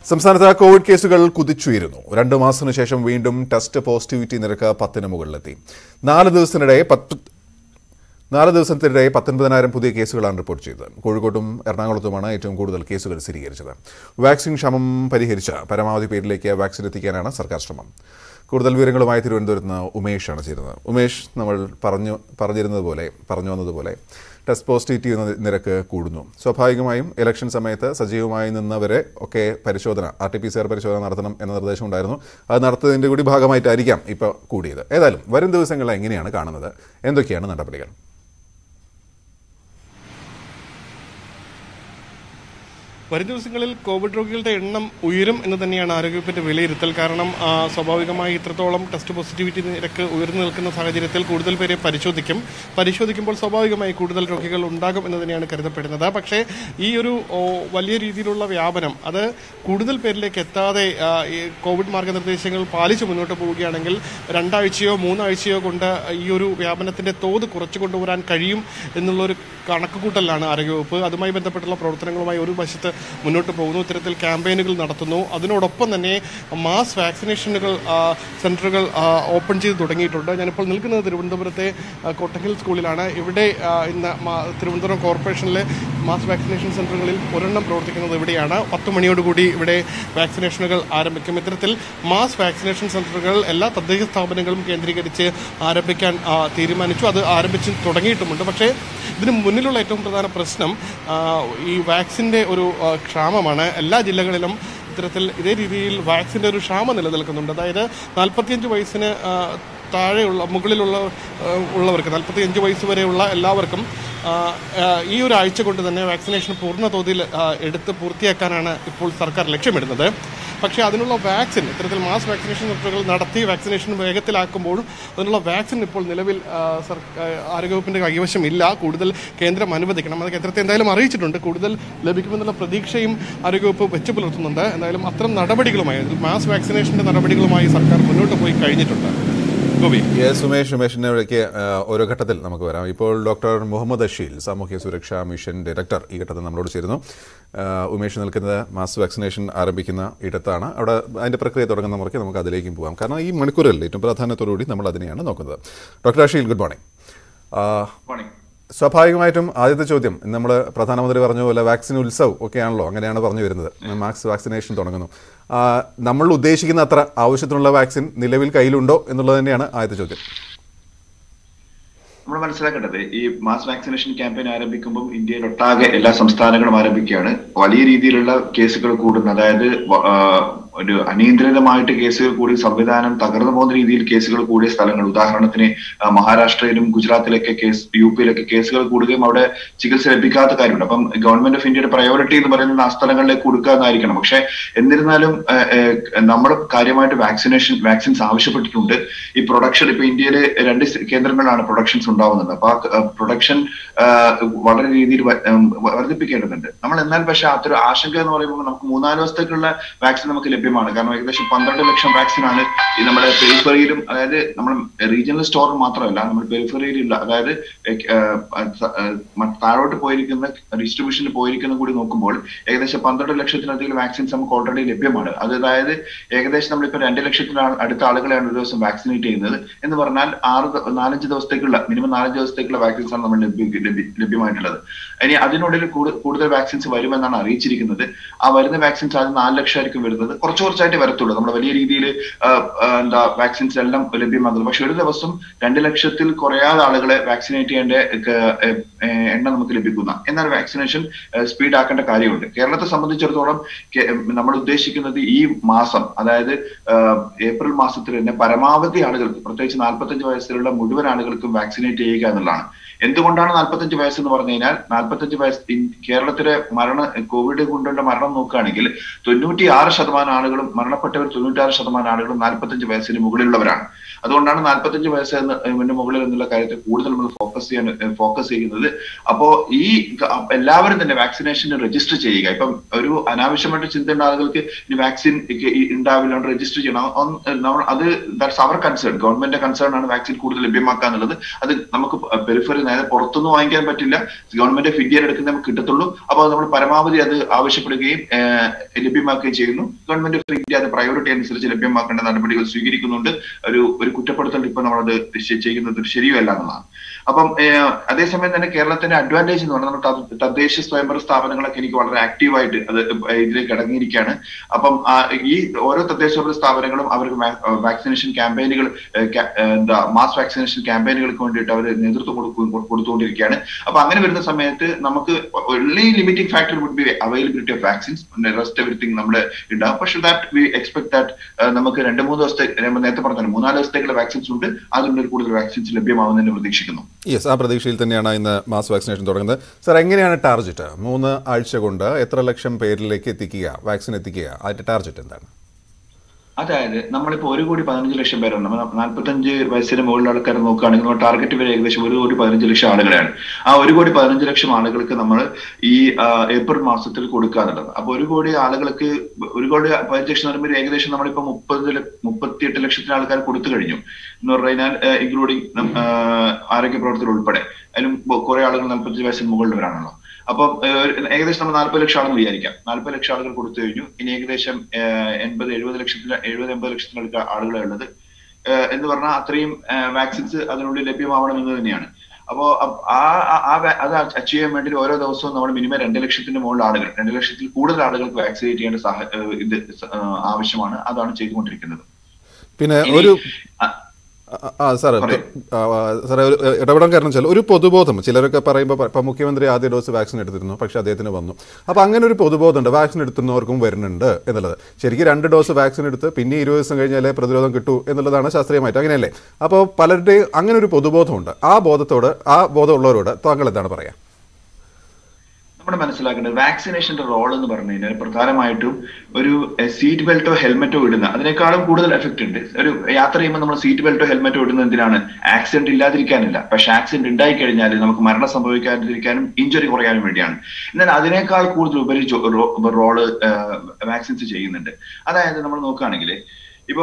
സംസ്ഥാനത്ത് കോവിഡ് കേസുകൾ കുതിച്ചുയരുന്നു രണ്ട് മാസത്തിനു ശേഷം വീണ്ടും ടെസ്റ്റ് പോസിറ്റിവിറ്റി നിരക്ക് പത്തിന് മുകളിലെത്തി നാല് ദിവസത്തിനിടെ പത്ത് നാല് ദിവസത്തിനിടെ പത്തൊൻപതിനായിരം പുതിയ കേസുകളാണ് റിപ്പോർട്ട് ചെയ്തത് കോഴിക്കോട്ടും എറണാകുളത്തുമാണ് ഏറ്റവും കൂടുതൽ കേസുകൾ സ്ഥിരീകരിച്ചത് വാക്സിൻ ക്ഷമം പരിഹരിച്ച പരമാവധി പേരിലേക്ക് വാക്സിൻ എത്തിക്കാനാണ് സർക്കാർ ശ്രമം കൂടുതൽ വിവരങ്ങളുമായി തിരുവനന്തപുരത്ത് നിന്ന് ഉമേഷാണ് ചേരുന്നത് ഉമേഷ് നമ്മൾ പറഞ്ഞു പറഞ്ഞിരുന്നത് പോലെ പറഞ്ഞു വന്നതുപോലെ ടെസ്റ്റ് പോസിറ്റിവിറ്റി എന്ന നിരക്ക് കൂടുന്നു സ്വാഭാവികമായും ഇലക്ഷൻ സമയത്ത് സജീവമായി നിന്നവരെ ഒക്കെ പരിശോധന R T P C R പരിശോധന നടത്തണം എന്ന നിർദ്ദേശം ഉണ്ടായിരുന്നു അത് നടത്തുന്നതിൻ്റെ കൂടി ഭാഗമായിട്ടായിരിക്കാം ഇപ്പോൾ കൂടിയത് ഏതായാലും വരും ദിവസങ്ങളിൽ എങ്ങനെയാണ് കാണുന്നത് എന്തൊക്കെയാണ് നടപടികൾ വരും ദിവസങ്ങളിൽ കോവിഡ് രോഗികളുടെ എണ്ണം ഉയരും എന്ന് തന്നെയാണ് ആരോഗ്യവകുപ്പിന്റെ വിലയിരുത്തൽ കാരണം ആ, സ്വാഭാവികമായി ഇത്രത്തോളം ടെസ്റ്റ് പോസിറ്റിവിറ്റി നിരക്ക് ഉയർന്നു നിൽക്കുന്ന സാഹചര്യത്തിൽ കൂടുതൽ പേരെ പരിശോധിക്കും പരിശോധിക്കുമ്പോൾ സ്വാഭാവികമായി കൂടുതൽ രോഗികൾ ഉണ്ടാകും എന്ന് തന്നെയാണ് കരുതപ്പെടുന്നത് പക്ഷേ ഈ ഒരു ഓ, വലിയ രീതിയിലുള്ള വ്യാപനം അത് കൂടുതൽ പേരിലേക്ക് എത്താതെ ആ, ഈ കോവിഡ് മാർഗനിർദ്ദേശങ്ങൾ പാലിച്ച് മുന്നോട്ട് പോവുകയാണെങ്കിൽ രണ്ടാഴ്ചയോ മൂന്നാഴ്ചയോ കൊണ്ട് ഈ ഒരു വ്യാപനത്തിന്റെ തോത് കുറച്ചു കൊണ്ടുവരാൻ കഴിയും എന്നുള്ളൊരു കണക്കുകൂട്ടലാണ് ആരോഗ്യവകുപ്പ് അതുമായി ബന്ധപ്പെട്ടുള്ള പ്രവർത്തനങ്ങളുമായി ഒരു വശത്ത് മുന്നോട്ട് പോകുന്നു ഇത്തരത്തിൽ ക്യാമ്പയിനുകൾ നടത്തുന്നു അതിനോടൊപ്പം തന്നെ മാസ് വാക്സിനേഷനുകൾ ആ, സെന്ററുകൾ ആ, ഓപ്പൺ ചെയ്ത് തുടങ്ങിയിട്ടുണ്ട് ഞാനിപ്പോൾ നിൽക്കുന്നത് തിരുവനന്തപുരത്തെ ആ, കോട്ടഹിൽ സ്കൂളിലാണ് ഇവിടെ ആ, ഇന്ന് മാ- തിരുവനന്തപുരം കോർപ്പറേഷനിലെ മാസ് വാക്സിനേഷൻ സെന്ററുകളിൽ ഒരെണ്ണം പ്രവർത്തിക്കുന്നത് ഇവിടെയാണ് പത്ത് മണിയോടുകൂടി ഇവിടെ വാക്സിനേഷനുകൾ ആരംഭിക്കും ഇത്തരത്തിൽ മാസ് വാക്സിനേഷൻ സെന്ററുകൾ എല്ലാ തദ്ദേശ സ്ഥാപനങ്ങളും കേന്ദ്രീകരിച്ച് ആരംഭിക്കാൻ ആ, തീരുമാനിച്ചു അത് ആരംഭിച്ച് തുടങ്ങിയിട്ടുമുണ്ട് പക്ഷേ ഇതിന് മുന്നിലുള്ള ഏറ്റവും പ്രധാന പ്രശ്നം ആ, ഈ വാക്സിൻ്റെ ഒരു ആ, ക്ഷാമമാണ് എല്ലാ ജില്ലകളിലും ഇത്തരത്തിൽ ഇതേ രീതിയിൽ വാക്സിൻ്റെ ഒരു ക്ഷാമം നിലനിൽക്കുന്നുണ്ട് അതായത് നാൽപ്പത്തിയഞ്ച് വയസ്സിന് ആ, താഴെയുള്ള മുകളിലുള്ള ആ, ഉള്ളവർക്ക് നാൽപ്പത്തിയഞ്ച് വയസ്സ് വരെയുള്ള എല്ലാവർക്കും ആ, ആ, ഈ ഒരു ആഴ്ച കൊണ്ട് തന്നെ വാക്സിനേഷൻ പൂർണ്ണ തോതിൽ ആ, എടുത്ത് പൂർത്തിയാക്കാനാണ് ഇപ്പോൾ സർക്കാർ ലക്ഷ്യമിടുന്നത് പക്ഷേ അതിനുള്ള വാക്സിൻ ഇത്തരത്തിൽ മാസ് വാക്സിനേഷൻ സെന്ററുകൾ നടത്തി വാക്സിനേഷൻ വേഗത്തിലാക്കുമ്പോഴും അതിനുള്ള വാക്സിൻ ഇപ്പോൾ നിലവിൽ ആ, സർ- ആ, ആരോഗ്യവകുപ്പിന്റെ കൈവശം ഇല്ല കൂടുതൽ കേന്ദ്രം അനുവദിക്കണം അത് കേന്ദ്രത്തെ എന്തായാലും അറിയിച്ചിട്ടുണ്ട് കൂടുതൽ ലഭിക്കുമെന്നുള്ള പ്രതീക്ഷയും ആരോഗ്യവകുപ്പ് വെച്ചു പുലർത്തുന്നുണ്ട് എന്തായാലും അത്തരം നടപടികളുമായി മാസ് വാക്സിനേഷന്റെ നടപടികളുമായി സർക്കാർ മുന്നോട്ട് പോയി കഴിഞ്ഞിട്ടുണ്ട് ഗോപി യെസ് ഉമേഷ് ഉമേഷിനൊക്കെ ഓരോ ഘട്ടത്തിൽ നമുക്ക് വരാം ഇപ്പോൾ ഡോക്ടർ മുഹമ്മദ് അഷീൽ സാമൂഹ്യ സുരക്ഷാ മിഷൻ ഡയറക്ടർ ഈ ഘട്ടത്തിൽ നമ്മളോട് ചേരുന്നു ആ, ഉമേഷ് നിൽക്കുന്നത് മാസ് വാക്സിനേഷൻ ആരംഭിക്കുന്ന ഇടത്താണ് അവിടെ അതിൻ്റെ പ്രക്രിയ തുടങ്ങുന്ന മുറയ്ക്ക് നമുക്ക് അതിലേക്കും പോകാം കാരണം ഈ മണിക്കൂറിൽ ഏറ്റവും പ്രാധാന്യത്തോടുകൂടി നമ്മൾ അതിനെയാണ് നോക്കുന്നത് doctor Asheel good morning morning സ്വാഭാവികമായിട്ടും ആദ്യത്തെ ചോദ്യം നമ്മൾ പ്രധാനമന്ത്രി പറഞ്ഞ പോലെ വാക്സിൻ ഉത്സവ് ഒക്കെയാണല്ലോ അങ്ങനെയാണ് പറഞ്ഞു വരുന്നത് മാക്സ് വാക്സിനേഷൻ തുടങ്ങുന്നു ആ, നമ്മൾ ഉദ്ദേശിക്കുന്ന അത്ര ആവശ്യത്തിനുള്ള വാക്സിൻ നിലവിൽ കയ്യിലുണ്ടോ എന്നുള്ളത് തന്നെയാണ് ആദ്യത്തെ ചോദ്യം നമ്മൾ മനസ്സിലാക്കേണ്ടത് ഈ മാസ് വാക്സിനേഷൻ ക്യാമ്പയിൻ ആരംഭിക്കുമ്പോൾ ഇന്ത്യയിലൊട്ടാകെ എല്ലാ സംസ്ഥാനങ്ങളും ആരംഭിക്കുകയാണ് വലിയ രീതിയിലുള്ള കേസുകൾ കൂടുന്ന അതായത് വ- ആ, ഒരു അനിയന്ത്രിതമായിട്ട് കേസുകൾ കൂടി സംവിധാനം തകർന്നു പോകുന്ന രീതിയിൽ കേസുകൾ കൂടിയ സ്ഥലങ്ങൾ ഉദാഹരണത്തിന് ആ, മഹാരാഷ്ട്രയിലും ഗുജറാത്തിലൊക്കെ കേസ് യു പിയിലൊക്കെ കേസുകൾ കൂടുകയും അവിടെ ചികിത്സ ലഭിക്കാത്ത കാര്യമുണ്ട് അപ്പം ഗവൺമെന്റ് ഓഫ് ഇന്ത്യയുടെ പ്രയോറിറ്റി എന്ന് പറയുന്നത് ആ സ്ഥലങ്ങളിലേക്ക് കൊടുക്കുക എന്നായിരിക്കണം പക്ഷെ എന്നിരുന്നാലും നമ്മൾ കാര്യമായിട്ട് വാക്സിനേഷൻ വാക്സിൻസ് ആവശ്യപ്പെട്ടിട്ടുണ്ട് ഈ പ്രൊഡക്ഷൻ ഇപ്പൊ ഇന്ത്യയിലെ രണ്ട് സ് കേന്ദ്രങ്ങളിലാണ് പ്രൊഡക്ഷൻസ് ഉണ്ടാവുന്നത് അപ്പൊ ആ പ്രൊഡക്ഷൻ വളരെ രീതിയിൽ വ- ഉം, വർദ്ധിപ്പിക്കേണ്ടതുണ്ട് നമ്മൾ എന്നാൽ പക്ഷെ അതൊരു ആശങ്ക എന്ന് പറയുമ്പോൾ നമുക്ക് മൂന്നാല് ദിവസത്തേക്കുള്ള വാക്സിൻ നമുക്ക് ലഭ്യമാണ് കാരണം ഏകദേശം പന്ത്രണ്ട് ലക്ഷം വാക്സിൻ ആണ് ഈ നമ്മുടെ പെരിഫറിയിലും അതായത് നമ്മൾ റീജിയണൽ സ്റ്റോർ മാത്രമല്ല നമ്മൾ പെരിഫറിയിലുള്ള അതായത് ഏഹ്, ഏഹ്, ഏഹ്, മ- താഴോട്ട് പോയിരിക്കുന്ന ഡിസ്ട്രിബ്യൂഷനിൽ പോയിരിക്കുന്ന കൂടി നോക്കുമ്പോൾ ഏകദേശം പന്ത്രണ്ട് ലക്ഷത്തിലധികം വാക്സിൻസ് നമുക്ക് ഓൾറെഡി ലഭ്യമാണ് അത് അതായത് ഏകദേശം നമ്മളിപ്പോൾ രണ്ട് ലക്ഷത്തിന് ആ- അടുത്ത ആളുകളെയാണ് ഒരു ദിവസം വാക്സിനേറ്റ് ചെയ്യുന്നത് എന്ന് പറഞ്ഞാൽ ആറ് ദ- നാലഞ്ച് ദിവസത്തേക്കുള്ള മിനിമം നാലഞ്ച് ദിവസത്തേക്കുള്ള വാക്സിൻസ് ആണ് നമ്മൾ ലഭ്യ- ലഭ്യ- ലഭ്യമായിട്ടുള്ളത് ഇനി അതിനുള്ളിൽ കൂടു- കൂടുതൽ വാക്സിൻസ് വരുമെന്നാണ് അറിയിച്ചിരിക്കുന്നത് ആ വരുന്ന വാക്സിൻസ് അത് നാല് ലക്ഷമായിരിക്കും വരുന്നത് കുറച്ച് കുറച്ചായിട്ട് വരത്തുള്ളൂ നമ്മൾ വലിയ രീതിയിൽ എന്താ വാക്സിൻസ് എല്ലാം ലഭ്യമാകുന്നു പക്ഷെ ഒരു ദിവസം രണ്ട് ലക്ഷത്തിൽ കുറയാതെ ആളുകളെ വാക്സിനേറ്റ് ചെയ്യേണ്ട ഏഹ്, ഏഹ്, എണ്ണം നമുക്ക് ലഭിക്കുന്ന എന്നാൽ വാക്സിനേഷൻ സ്പീഡ് ആക്കേണ്ട കാര്യമുണ്ട് കേരളത്തെ സംബന്ധിച്ചിടത്തോളം കെ- നമ്മൾ ഉദ്ദേശിക്കുന്നത് ഈ മാസം അതായത് ആഹ്, ഏപ്രിൽ മാസത്തിൽ തന്നെ പരമാവധി ആളുകൾക്ക് പ്രത്യേകിച്ച് നാൽപ്പത്തഞ്ച് വയസ്സിലുള്ള മുഴുവൻ ആളുകൾക്കും വാക്സിനേറ്റ് ചെയ്യുക എന്നുള്ളതാണ് എന്തുകൊണ്ടാണ് നാൽപ്പത്തഞ്ച് വയസ്സ് എന്ന് പറഞ്ഞു കഴിഞ്ഞാൽ നാൽപ്പത്തഞ്ച് വയസ്സ് ഇൻ- കേരളത്തിലെ മരണ കോവിഡ് കൊണ്ടുള്ള മരണം നോക്കുകയാണെങ്കിൽ തൊണ്ണൂറ്റി ആറ് ശതമാനം ആളുകൾ ആളുകളും മരണപ്പെട്ടവർ തൊണ്ണൂറ്റാറ് ശതമാനം ആളുകളും നാൽപ്പത്തഞ്ച് വയസ്സിന് മുകളിലുള്ളവരാണ് അതുകൊണ്ടാണ് നാൽപ്പത്തഞ്ച് വയസ്സ് എന്ന ഇതിന് മുകളിൽ എന്നുള്ള കാര്യത്തെ കൂടുതൽ നമ്മൾ ഫോക്കസ് ചെയ്യാൻ ഫോക്കസ് ചെയ്യുന്നത് അപ്പോ ഈ ക- എല്ലാവരും തന്നെ വാക്സിനേഷന് രജിസ്റ്റർ ചെയ്യുക ഇപ്പം ഒരു അനാവശ്യമായിട്ട് ചിന്തയുള്ള ആളുകൾക്ക് ഇനി വാക്സിൻ ഉണ്ടാവില്ല രജിസ്റ്റർ ചെയ്യണം on- നമ്മൾ അത് that's our concern government concern ആണ് വാക്സിൻ കൂടുതൽ ലഭ്യമാക്കുക എന്നുള്ളത് അത് നമുക്ക് പെരിഫറി അതായത് പുറത്തുനിന്ന് വാങ്ങിക്കാൻ പറ്റില്ല ഗവൺമെന്റ് ഫിഗർ എടുക്കുന്ന നമുക്ക് കിട്ടത്തുള്ളൂ അപ്പോൾ നമ്മൾ പരമാവധി അത് ആവശ്യപ്പെടുകയും ഏഹ്, ലഭ്യമാക്കുകയും ചെയ്യുന്നു ഗവൺമെന്റ് ഓഫ് ഇന്ത്യ അത് പ്രയോറിറ്റി അനുസരിച്ച് ലഭ്യമാക്കേണ്ട നടപടികൾ സ്വീകരിക്കുന്നുണ്ട് ഒരു ഒരു കുറ്റപ്പെടുത്തൽ ഇപ്പൊ നമ്മളത് ശ- ചെയ്യുന്നത് ശരിയല്ല എന്നുള്ളതാണ് അപ്പം ഏഹ്, അതേസമയം തന്നെ കേരളത്തിന്റെ അഡ്വാൻറ്റേജ് എന്ന് പറഞ്ഞാൽ നമ്മുടെ തദ്ദ- തദ്ദേശ സ്വയംഭരണ സ്ഥാപനങ്ങളൊക്കെ എനിക്ക് വളരെ ആക്റ്റീവായിട്ട് അത് ഇതിലേക്ക് അടങ്ങിയിരിക്കുകയാണ് അപ്പം ആ, ഈ ഓരോ തദ്ദേശ സ്വയംഭരണ സ്ഥാപനങ്ങളും അവർക്ക് വാക്സിനേഷൻ ക്യാമ്പയിനുകൾ എന്താ മാസ് വാക്സിനേഷൻ ക്യാമ്പയിനുകൾക്ക് വേണ്ടിയിട്ട് അവർ നേതൃത്വം കൊടുക്കും കൊടുത്തുകൊണ്ടിരിക്കുകയാണ് അപ്പൊ അങ്ങനെ വരുന്ന സമയത്ത് നമുക്ക് only limiting factor would be availability of vaccines rest everything നമ്മുടെ ഉണ്ടാവും പക്ഷെ ദാറ്റ് വി എക്സ്പെക്ട് ദാറ്റ് നമുക്ക് രണ്ട് മൂന്ന് ദിവസത്തെ ഞാൻ നേരത്തെ പറഞ്ഞല്ലോ മൂന്നാല് ദിവസത്തേക്കുള്ള വാക്സിൻസ് ഉണ്ട് അതിനുള്ളിൽ കൂടുതൽ വാക്സിൻസ് ലഭ്യമാവുന്നതിന് പ്രതീക്ഷിക്കുന്നു യെസ് ആ പ്രതീക്ഷയിൽ തന്നെയാണ് ഇന്ന് മാസ് വാക്സിനേഷൻ തുടങ്ങുന്നത് സാർ എങ്ങനെയാണ് ടാർജറ്റ് മൂന്ന് ആഴ്ച കൊണ്ട് എത്ര ലക്ഷം പേരിലേക്ക് എത്തിക്കുക വാക്സിൻ എത്തിക്കുക അതിന്റെ ടാർജറ്റ് എന്താണ് അതായത് നമ്മളിപ്പോ ഒരു കോടി പതിനഞ്ച് ലക്ഷം പേരുണ്ട് നമ്മൾ നാൽപ്പത്തഞ്ച് വയസ്സിന് മുകളിലുള്ള ആൾക്കാർ നോക്കുകയാണെങ്കിൽ നമ്മൾ ടാർഗറ്റ് വരെ ഏകദേശം ഒരു കോടി പതിനഞ്ച് ലക്ഷം ആളുകളാണ് ആ ഒരു കോടി പതിനഞ്ച് ലക്ഷം ആളുകൾക്ക് നമ്മൾ ഈ ആ, ഏപ്രിൽ മാസത്തിൽ കൊടുക്കുക എന്നുള്ളത് അപ്പൊ ഒരു കോടി ആളുകൾക്ക് ഒരു കോടി പതിനഞ്ച് ലക്ഷം എന്ന് പറയുമ്പോൾ ഏകദേശം നമ്മളിപ്പോ മുപ്പത് മുപ്പത്തിയെട്ട് ലക്ഷത്തിന് ആൾക്കാർ കൊടുത്തു കഴിഞ്ഞു എന്ന് പറഞ്ഞു കഴിഞ്ഞാൽ ഇൻക്ലൂഡിങ് ആരോഗ്യ പ്രവർത്തകർ ഉൾപ്പെടെ അതിലും കുറെ ആളുകൾ നാൽപ്പത്തഞ്ച് വയസ്സിന് മുകളിലുള്ളവരാണല്ലോ അപ്പം ഏഹ്, ഏകദേശം നമ്മൾ നാൽപ്പത് ലക്ഷം ആണെന്ന് വിചാരിക്കാം നാൽപ്പത് ലക്ഷം ആളുകൾ കൊടുത്തു കഴിഞ്ഞു ഇനി ഏകദേശം ഏഹ്, എൺപത് എഴുപത് ലക്ഷത്തിന് എഴുപത് എൺപത് ലക്ഷത്തിനടുത്ത ആളുകളെ ഉള്ളത് ഏഹ്, എന്ന് പറഞ്ഞാൽ അത്രയും വാക്സിൻസ് അതിനുള്ളിൽ ലഭ്യമാവണം എന്ന് തന്നെയാണ് അപ്പോ അപ്- ആ ആ- ആ വാ- അത് അച്ചീവ് ചെയ്യാൻ വേണ്ടി ഓരോ ദിവസവും നമ്മൾ മിനിമം രണ്ട് ലക്ഷത്തിന് മുകളിൽ ആളുകൾ രണ്ട് ലക്ഷത്തിൽ കൂടുതൽ ആളുകൾക്ക് വാക്സിനേറ്റ് ചെയ്യേണ്ട സാഹ ഏഹ്, ഇത് സ- ഏഹ്, ആവശ്യമാണ് അതാണ് ചെയ്തുകൊണ്ടിരിക്കുന്നത് പിന്നെ ഇനി, ഒരു ആ, ആ, ആ സാറ് പറയൂ. ആ, ആ, സാറേ ഒരു ഏ, ഇടപെടാൻ കാരണം വെച്ചാൽ ഒരു പൊതുബോധം ചിലരൊക്കെ പറയുമ്പോൾ ഇപ്പം മുഖ്യമന്ത്രി ആദ്യ ഡോസ് വാക്സിൻ എടുത്തിരുന്നു പക്ഷേ അദ്ദേഹത്തിന് വന്നു അപ്പോൾ അങ്ങനെ ഒരു പൊതുബോധമുണ്ട് വാക്സിൻ എടുത്തുന്നവർക്കും വരുന്നുണ്ട് എന്നുള്ളത് ശരിക്കും രണ്ട് ഡോസ് വാക്സിൻ എടുത്ത് പിന്നെ ഇരുപത് ദിവസം കഴിഞ്ഞാലേ പ്രതിരോധം കിട്ടൂ എന്നുള്ളതാണ് ശാസ്ത്രീയമായിട്ട് അങ്ങനെയല്ലേ അപ്പോൾ പലരുടെയും അങ്ങനെ ഒരു പൊതുബോധമുണ്ട് ആ ബോധത്തോട് ആ ബോധമുള്ളവരോട് താങ്കൾ എന്താണ് പറയുക നമ്മൾ മനസ്സിലാക്കേണ്ടത് വാക്സിനേഷന്റെ റോൾ എന്ന് പറഞ്ഞു കഴിഞ്ഞാൽ പ്രധാനമായിട്ടും ഒരു സീറ്റ് ബെൽറ്റോ ഹെൽമെറ്റോ ഇടുന്ന അതിനേക്കാളും കൂടുതൽ എഫക്ട് ഉണ്ട് ഒരു യാത്ര ചെയ്യുമ്പോൾ നമ്മൾ സീറ്റ് ബെൽറ്റോ ഹെൽമെറ്റോ ഇടുന്നത് എന്തിനാണ് ആക്സിഡന്റ് ഇല്ലാതിരിക്കാനില്ല പക്ഷെ ആക്സിഡന്റ് ഉണ്ടായി കഴിഞ്ഞാൽ നമുക്ക് മരണം സംഭവിക്കാതിരിക്കാനും ഇഞ്ചുറി കുറയാനും വേണ്ടിയാണ് എന്നാൽ അതിനേക്കാൾ കൂടുതൽ ഉപരി റോള് വാക്സിൻസ് ചെയ്യുന്നുണ്ട് അതായത് നമ്മൾ നോക്കുകയാണെങ്കിൽ ഇപ്പോ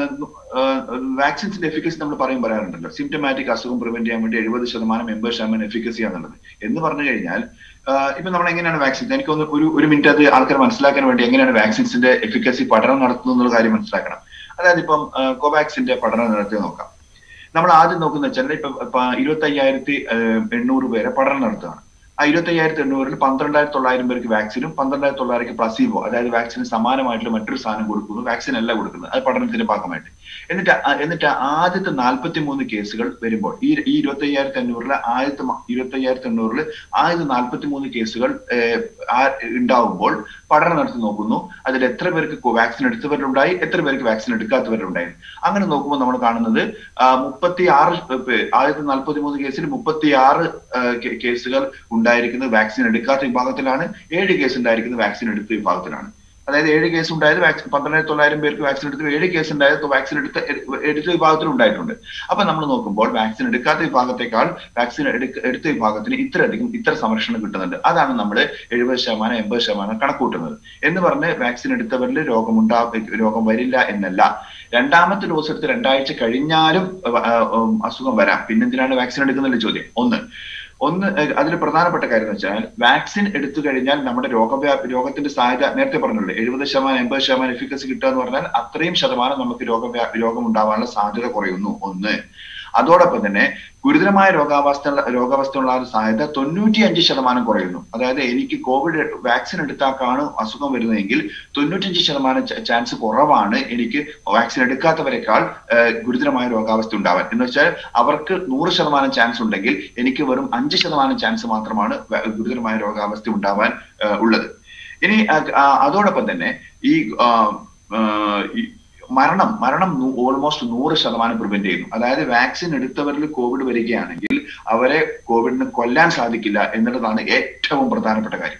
വാക്സിൻസിന്റെ എഫിക്കസി നമ്മൾ പറയും പറയാറുണ്ടല്ലോ സിംറ്റമാറ്റിക് അസുഖം പ്രിവെന്റ് ചെയ്യാൻ വേണ്ടി എഴുപത് ശതമാനം എൺപത് ശതമാനം എഫിക്കസി ആണെന്നുള്ളത് എന്ന് പറഞ്ഞു കഴിഞ്ഞാൽ ആഹ് ഇപ്പൊ നമ്മൾ എങ്ങനെയാണ് വാക്സിൻ എനിക്കൊന്ന് ഒരു ഒരു മിനിറ്റ് അത് ആൾക്കാർ മനസ്സിലാക്കാൻ വേണ്ടി എങ്ങനെയാണ് വാക്സിൻസിന്റെ എഫിക്കസി പഠനം നടത്തുന്നത് എന്നുള്ള കാര്യം മനസ്സിലാക്കണം അതായത് ഇപ്പം ആഹ് കോവാക്സിന്റെ പഠനം നടത്തി നോക്കാം നമ്മൾ ആദ്യം നോക്കുന്ന വെച്ചാൽ ഇപ്പൊ ഇപ്പൊ ഇരുപത്തി അയ്യായിരത്തി എണ്ണൂറ് പേരെ പഠനം നടത്തുകയാണ് ആ ഇരുപത്തി അയ്യായിരത്തി എണ്ണൂറിൽ പന്ത്രണ്ടായിരത്തി തൊള്ളായിരം പേർക്ക് വാക്സിനും പന്ത്രണ്ടായിരത്തി തൊള്ളായിരക്ക് പ്ലസീബോ അതായത് വാക്സിന് സമാനമായിട്ടുള്ള മറ്റൊരു സാധനം കൊടുക്കുന്നു വാക്സിൻ അല്ല കൊടുക്കുന്നത് അത് പഠനത്തിന്റെ ഭാഗമായിട്ട് എന്നിട്ട് ആ- എന്നിട്ട് ആദ്യത്തെ നാൽപ്പത്തി മൂന്ന് കേസുകൾ വരുമ്പോൾ ഈ ഈ ഇരുപത്തി അയ്യായിരത്തി അഞ്ഞൂറിലെ ആദ്യത്തെ ഇരുപത്തി അയ്യായിരത്തി എണ്ണൂറിൽ ആദ്യത്തെ നാൽപ്പത്തി മൂന്ന് കേസുകൾ ഏഹ്, ആ- ഉണ്ടാവുമ്പോൾ പഠനം നടത്തി നോക്കുന്നു അതിൽ എത്ര പേർക്ക് വാക്സിൻ എടുത്തവരുണ്ടായി എത്ര പേർക്ക് വാക്സിൻ എടുക്കാത്തവരുണ്ടായി അങ്ങനെ നോക്കുമ്പോൾ നമ്മൾ കാണുന്നത് മുപ്പത്തി ആറ് ആദ്യത്തെ നാൽപ്പത്തി മൂന്ന് കേസിൽ മുപ്പത്തി ആറ് കേസുകൾ ഉണ്ടായിരിക്കുന്നത് വാക്സിൻ എടുക്കാത്ത വിഭാഗത്തിലാണ് ഏഴ് കേസ് ഉണ്ടായിരിക്കുന്നത് വാക്സിൻ എടുത്ത വിഭാഗത്തിലാണ് അതായത് ഏഴ് കേസ് ഉണ്ടായത് വാക്സിൻ പന്ത്രണ്ടായിരത്തി തൊള്ളായിരം പേർക്ക് വാക്സിൻ എടുത്ത് ഏഴ് കേസ് ഉണ്ടായത് വാക്സിൻ എടുത്ത എടുത്ത വിഭാഗത്തിൽ ഉണ്ടായിട്ടുണ്ട് അപ്പൊ നമ്മൾ നോക്കുമ്പോൾ വാക്സിൻ എടുക്കാത്ത വിഭാഗത്തെക്കാൾ വാക്സിൻ എടുക്ക എടുത്ത വിഭാഗത്തിന് ഇത്രയധികം ഇത്ര സംരക്ഷണം കിട്ടുന്നുണ്ട് അതാണ് നമ്മൾ എഴുപത് ശതമാനം എൺപത് ശതമാനം കണക്കൂട്ടുന്നത് എന്ന് പറഞ്ഞ് വാക്സിൻ എടുത്തവരിൽ രോഗമുണ്ടാ രോഗം വരില്ല എന്നല്ല രണ്ടാമത്തെ ഡോസ് എടുത്ത് രണ്ടാഴ്ച കഴിഞ്ഞാലും അഹ് അഹ് ഉം അസുഖം വരാം പിന്നെന്തിനാണ് വാക്സിൻ എടുക്കുന്നില്ല ചോദ്യം ഒന്ന് ഒന്ന് അതിൽ പ്രധാനപ്പെട്ട കാര്യം എന്ന് വെച്ചാൽ വാക്സിൻ എടുത്തു കഴിഞ്ഞാൽ നമ്മുടെ രോഗവ്യാ രോഗത്തിന്റെ സാധ്യത നേരത്തെ പറഞ്ഞല്ലോ എഴുപത് ശതമാനം എൺപത് ശതമാനം എഫിക്കസി കിട്ടുക എന്ന് പറഞ്ഞാൽ അത്രയും ശതമാനം നമുക്ക് രോഗവ്യാ രോഗം ഉണ്ടാവാനുള്ള സാധ്യത കുറയുന്നു ഒന്ന് അതോടൊപ്പം തന്നെ ഗുരുതരമായ രോഗാവസ്ഥ രോഗാവസ്ഥയുള്ള സാധ്യത തൊണ്ണൂറ്റി അഞ്ച് ശതമാനം കുറയുന്നു അതായത് എനിക്ക് കോവിഡ് വാക്സിൻ എടുത്താക്കാണ് അസുഖം വരുന്നതെങ്കിൽ തൊണ്ണൂറ്റഞ്ച് ശതമാനം ചാൻസ് കുറവാണ് എനിക്ക് വാക്സിൻ എടുക്കാത്തവരെക്കാൾ ഏഹ്, ഗുരുതരമായ രോഗാവസ്ഥ ഉണ്ടാവാൻ എന്ന് വെച്ചാൽ അവർക്ക് നൂറ് ശതമാനം ചാൻസ് ഉണ്ടെങ്കിൽ എനിക്ക് വെറും അഞ്ച് ശതമാനം ചാൻസ് മാത്രമാണ് വ- ഗുരുതരമായ രോഗാവസ്ഥ ഉണ്ടാവാൻ ഏഹ്, ഉള്ളത് ഇനി അ- ആ, അതോടൊപ്പം തന്നെ ഈ ആ, ആ, ഈ മരണം മരണം ഓൾമോസ്റ്റ് നൂറ് ശതമാനം പ്രിവെന്റ് ചെയ്യുന്നു അതായത് വാക്സിൻ എടുത്തവരിൽ കോവിഡ് വരികയാണെങ്കിൽ അവരെ കോവിഡിന് കൊല്ലാൻ സാധിക്കില്ല എന്നുള്ളതാണ് ഏറ്റവും പ്രധാനപ്പെട്ട കാര്യം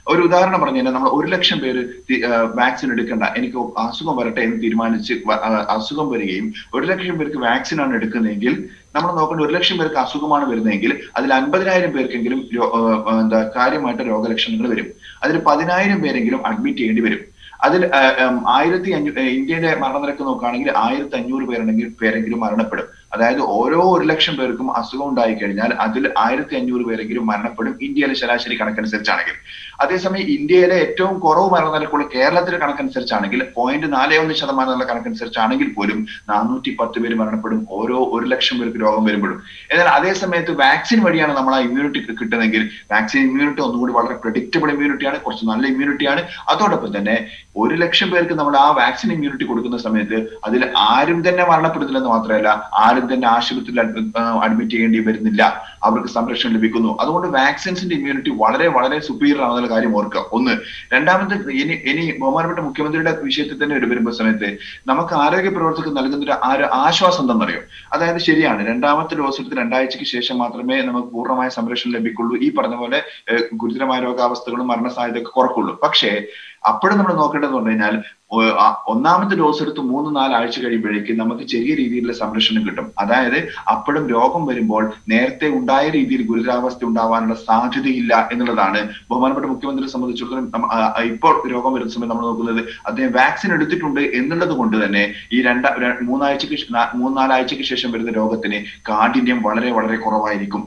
ഒരു ഉദാഹരണം പറഞ്ഞു കഴിഞ്ഞാൽ നമ്മൾ ഒരു ലക്ഷം പേര് വാക്സിൻ എടുക്കണ്ട എനിക്ക് അസുഖം വരട്ടെ എന്ന് തീരുമാനിച്ച് വ- ആ, അസുഖം വരികയും ഒരു ലക്ഷം പേർക്ക് വാക്സിൻ ആണ് എടുക്കുന്നതെങ്കിൽ നമ്മൾ നോക്കേണ്ട ഒരു ലക്ഷം പേർക്ക് അസുഖമാണ് വരുന്നതെങ്കിൽ അതിൽ അൻപതിനായിരം പേർക്കെങ്കിലും രോ- ആ, ആ, എന്താ കാര്യമായിട്ട് രോഗലക്ഷണങ്ങൾ വരും അതിൽ പതിനായിരം പേരെങ്കിലും അഡ്മിറ്റ് ചെയ്യേണ്ടി വരും അതിൽ ആ, ഉം, ആയിരത്തി അഞ്ഞൂറ് ഇന്ത്യയുടെ മരണനിരക്ക് നോക്കുകയാണെങ്കിൽ ആയിരത്തി അഞ്ഞൂറ് പേരുണ്ടെങ്കിൽ പേരെങ്കിലും മരണപ്പെടും അതായത് ഓരോ ഒരു ലക്ഷം പേർക്കും അസുഖം ഉണ്ടായി കഴിഞ്ഞാൽ അതിൽ ആയിരത്തി അഞ്ഞൂറ് പേരെങ്കിലും മരണപ്പെടും ഇന്ത്യയിലെ ശരാശരി കണക്കനുസരിച്ചാണെങ്കിൽ അതേസമയം ഇന്ത്യയിലെ ഏറ്റവും കുറവ് മരണനിരക്കുള്ള കേരളത്തിലെ കണക്കനുസരിച്ചാണെങ്കിൽ പോയിന്റ് നാല് ഒന്ന് ശതമാനം എന്നുള്ള കണക്കനുസരിച്ചാണെങ്കിൽ പോലും നാനൂറ്റി പത്ത് പേര് മരണപ്പെടും ഓരോ ഒരു ലക്ഷം പേർക്ക് രോഗം വരുമ്പോഴും എന്നാൽ അതേ സമയത്ത് വാക്സിൻ വഴിയാണ് നമ്മൾ ആ ഇമ്മ്യൂണിറ്റി കിട്ടുന്നതെങ്കിൽ വാക്സിൻ ഇമ്മ്യൂണിറ്റി ഒന്നുകൂടി വളരെ പ്രഡിക്റ്റബിൾ ഇമ്മ്യൂണിറ്റിയാണ് കുറച്ച് നല്ല ഇമ്മ്യൂണിറ്റിയാണ് അതോടൊപ്പം തന്നെ ഒരു ലക്ഷം പേർക്ക് നമ്മൾ ആ വാക്സിൻ ഇമ്മ്യൂണിറ്റി കൊടുക്കുന്ന സമയത്ത് അതിൽ ആരും തന്നെ മരണപ്പെടുന്നില്ലെന്ന് മാത്രമല്ല ആരും തന്നെ ആശുപത്രിയിൽ അഡ്മിറ്റ് ചെയ്യേണ്ടി വരുന്നില്ല അവർക്ക് സംരക്ഷണം ലഭിക്കുന്നു അതുകൊണ്ട് വാക്സിൻസിന്റെ ഇമ്മ്യൂണിറ്റി വളരെ വളരെ സുപ്പീരിയർ ആണെന്നുള്ള കാര്യം ഓർക്കുക ഒന്ന് രണ്ടാമത്തെ ഇനി ഇനി ബഹുമാനപ്പെട്ട മുഖ്യമന്ത്രിയുടെ വിഷയത്തിൽ തന്നെ ഒരു വരുമ്പോൾ സമയത്ത് നമുക്ക് ആരോഗ്യ പ്രവർത്തകർക്ക് നൽകുന്ന ഒരു ആ- ഒരു ആശ്വാസം എന്താണെന്നറിയോ അതായത് ശരിയാണ് രണ്ടാമത്തെ ഡോസ് എടുത്ത് രണ്ടാഴ്ചയ്ക്ക് ശേഷം മാത്രമേ നമുക്ക് പൂർണ്ണമായ സംരക്ഷണം ലഭിക്കുള്ളൂ ഈ പറഞ്ഞ പോലെ ഏഹ്, ഗുരുതരമായ രോഗാവസ്ഥകളും മരണസാധ്യതയൊക്കെ കുറക്കുള്ളൂ പക്ഷേ അപ്പോഴും നമ്മൾ നോക്കേണ്ടത് പറഞ്ഞു കഴിഞ്ഞാൽ ഒ- ആ ഒന്നാമത്തെ ഡോസ് എടുത്ത് മൂന്ന് നാല് ആഴ്ച കഴിയുമ്പോഴേക്ക് നമുക്ക് ചെറിയ രീതിയിലുള്ള സംരക്ഷണം കിട്ടും അതായത് അപ്പോഴും രോഗം വരുമ്പോൾ നേരത്തെ ഉണ്ടായ രീതിയിൽ ഗുരുതരാവസ്ഥ ഉണ്ടാവാനുള്ള സാധ്യതയില്ല എന്നുള്ളതാണ് ബഹുമാനപ്പെട്ട മുഖ്യമന്ത്രിയെ സംബന്ധിച്ചിടത്തോളം നമ്മ- ആ- ആ ഇപ്പോൾ രോഗം വരുന്ന സമയത്ത് നമ്മൾ നോക്കുന്നത് അദ്ദേഹം വാക്സിൻ എടുത്തിട്ടുണ്ട് എന്നുള്ളത് കൊണ്ട് തന്നെ ഈ രണ്ട ര- മൂന്നാഴ്ചക്ക് ശേ- നാ- മൂന്നാലാഴ്ചക്ക് ശേഷം വരുന്ന രോഗത്തിന് കാഠിന്യം വളരെ വളരെ കുറവായിരിക്കും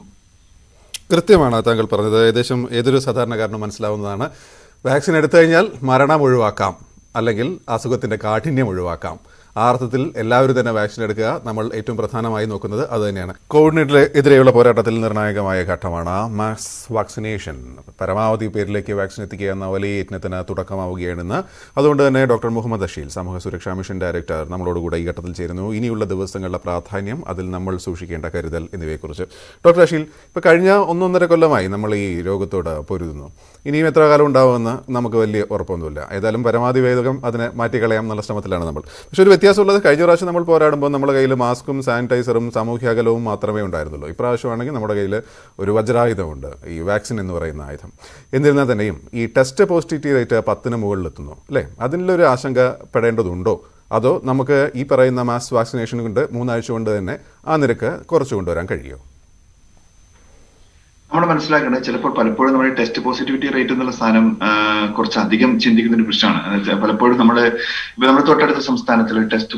കൃത്യമാണ് താങ്കൾ പറഞ്ഞത് ഏകദേശം ഏതൊരു സാധാരണക്കാരനും മനസ്സിലാവുന്നതാണ് വാക്സിൻ എടുത്തു കഴിഞ്ഞാൽ മരണം ഒഴിവാക്കാം അല്ലെങ്കിൽ അസുഖത്തിൻ്റെ കാഠിന്യം ഒഴിവാക്കാം ആ അർത്ഥത്തിൽ എല്ലാവരും തന്നെ വാക്സിൻ എടുക്കുക നമ്മൾ ഏറ്റവും പ്രധാനമായി നോക്കുന്നത് അത് തന്നെയാണ് കോവിഡിനെതിരെയുള്ള പോരാട്ടത്തിൽ നിർണായകമായ ഘട്ടമാണ് മാസ് വാക്സിനേഷൻ പരമാവധി പേരിലേക്ക് വാക്സിൻ എത്തിക്കുക എന്ന വലിയ യജ്ഞത്തിന് തുടക്കമാവുകയാണെന്ന് അതുകൊണ്ട് തന്നെ ഡോക്ടർ മുഹമ്മദ് അഷീൽ സാമൂഹ്യ സുരക്ഷാ മിഷൻ ഡയറക്ടർ നമ്മളോടുകൂടെ ഈ ഘട്ടത്തിൽ ചേരുന്നു ഇനിയുള്ള ദിവസങ്ങളുടെ പ്രാധാന്യം അതിൽ നമ്മൾ സൂക്ഷിക്കേണ്ട കരുതൽ എന്നിവയെക്കുറിച്ച് ഡോക്ടർ അഷീൽ ഇപ്പോൾ കഴിഞ്ഞ ഒന്നൊന്നര കൊല്ലമായി നമ്മൾ ഈ രോഗത്തോട് പൊരുതുന്നു ഇനിയും എത്ര കാലം ഉണ്ടാവുമെന്ന് നമുക്ക് വലിയ ഉറപ്പൊന്നുമില്ല ഏതായാലും പരമാവധി വേഗം അതിനെ മാറ്റിക്കളയാം എന്നുള്ള ശ്രമത്തിലാണ് നമ്മൾ പക്ഷേ ഒരു വ്യത്യാസമുള്ളത് കഴിഞ്ഞ പ്രാവശ്യം നമ്മൾ പോരാടുമ്പോൾ നമ്മുടെ കയ്യിൽ മാസ്കും സാനിറ്റൈസറും സാമൂഹ്യ അകലവും മാത്രമേ ഉണ്ടായിരുന്നുള്ളൂ ഇപ്രാവശ്യമാണെങ്കിൽ നമ്മുടെ കയ്യിൽ ഒരു വജ്രായുധമുണ്ട് ഈ വാക്സിൻ എന്ന് പറയുന്ന ആയുധം എന്നിരുന്നാൽ തന്നെയും ഈ ടെസ്റ്റ് പോസിറ്റിവിറ്റി റേറ്റ് പത്തിന് മുകളിലെത്തുന്നു അല്ലേ അതിലൊരു ആശങ്കപ്പെടേണ്ടതുണ്ടോ അതോ നമുക്ക് ഈ പറയുന്ന മാസ് വാക്സിനേഷൻ കൊണ്ട് മൂന്നാഴ്ച കൊണ്ട് തന്നെ ആ നിരക്ക് കുറച്ച് കൊണ്ടുവരാൻ കഴിയുമോ നമ്മൾ മനസ്സിലാക്കേണ്ടത് ചിലപ്പോൾ പലപ്പോഴും നമ്മുടെ ടെസ്റ്റ് പോസിറ്റിവിറ്റി റേറ്റ് എന്നുള്ള സാധനം ആ, കുറച്ച് അധികം ചിന്തിക്കുന്ന ഒരു പ്രശ്നമാണ് എന്ന് വെച്ചാൽ പലപ്പോഴും നമ്മുടെ ഇപ്പൊ നമ്മുടെ തൊട്ടടുത്ത സംസ്ഥാനത്തിൽ ടെസ്റ്റ്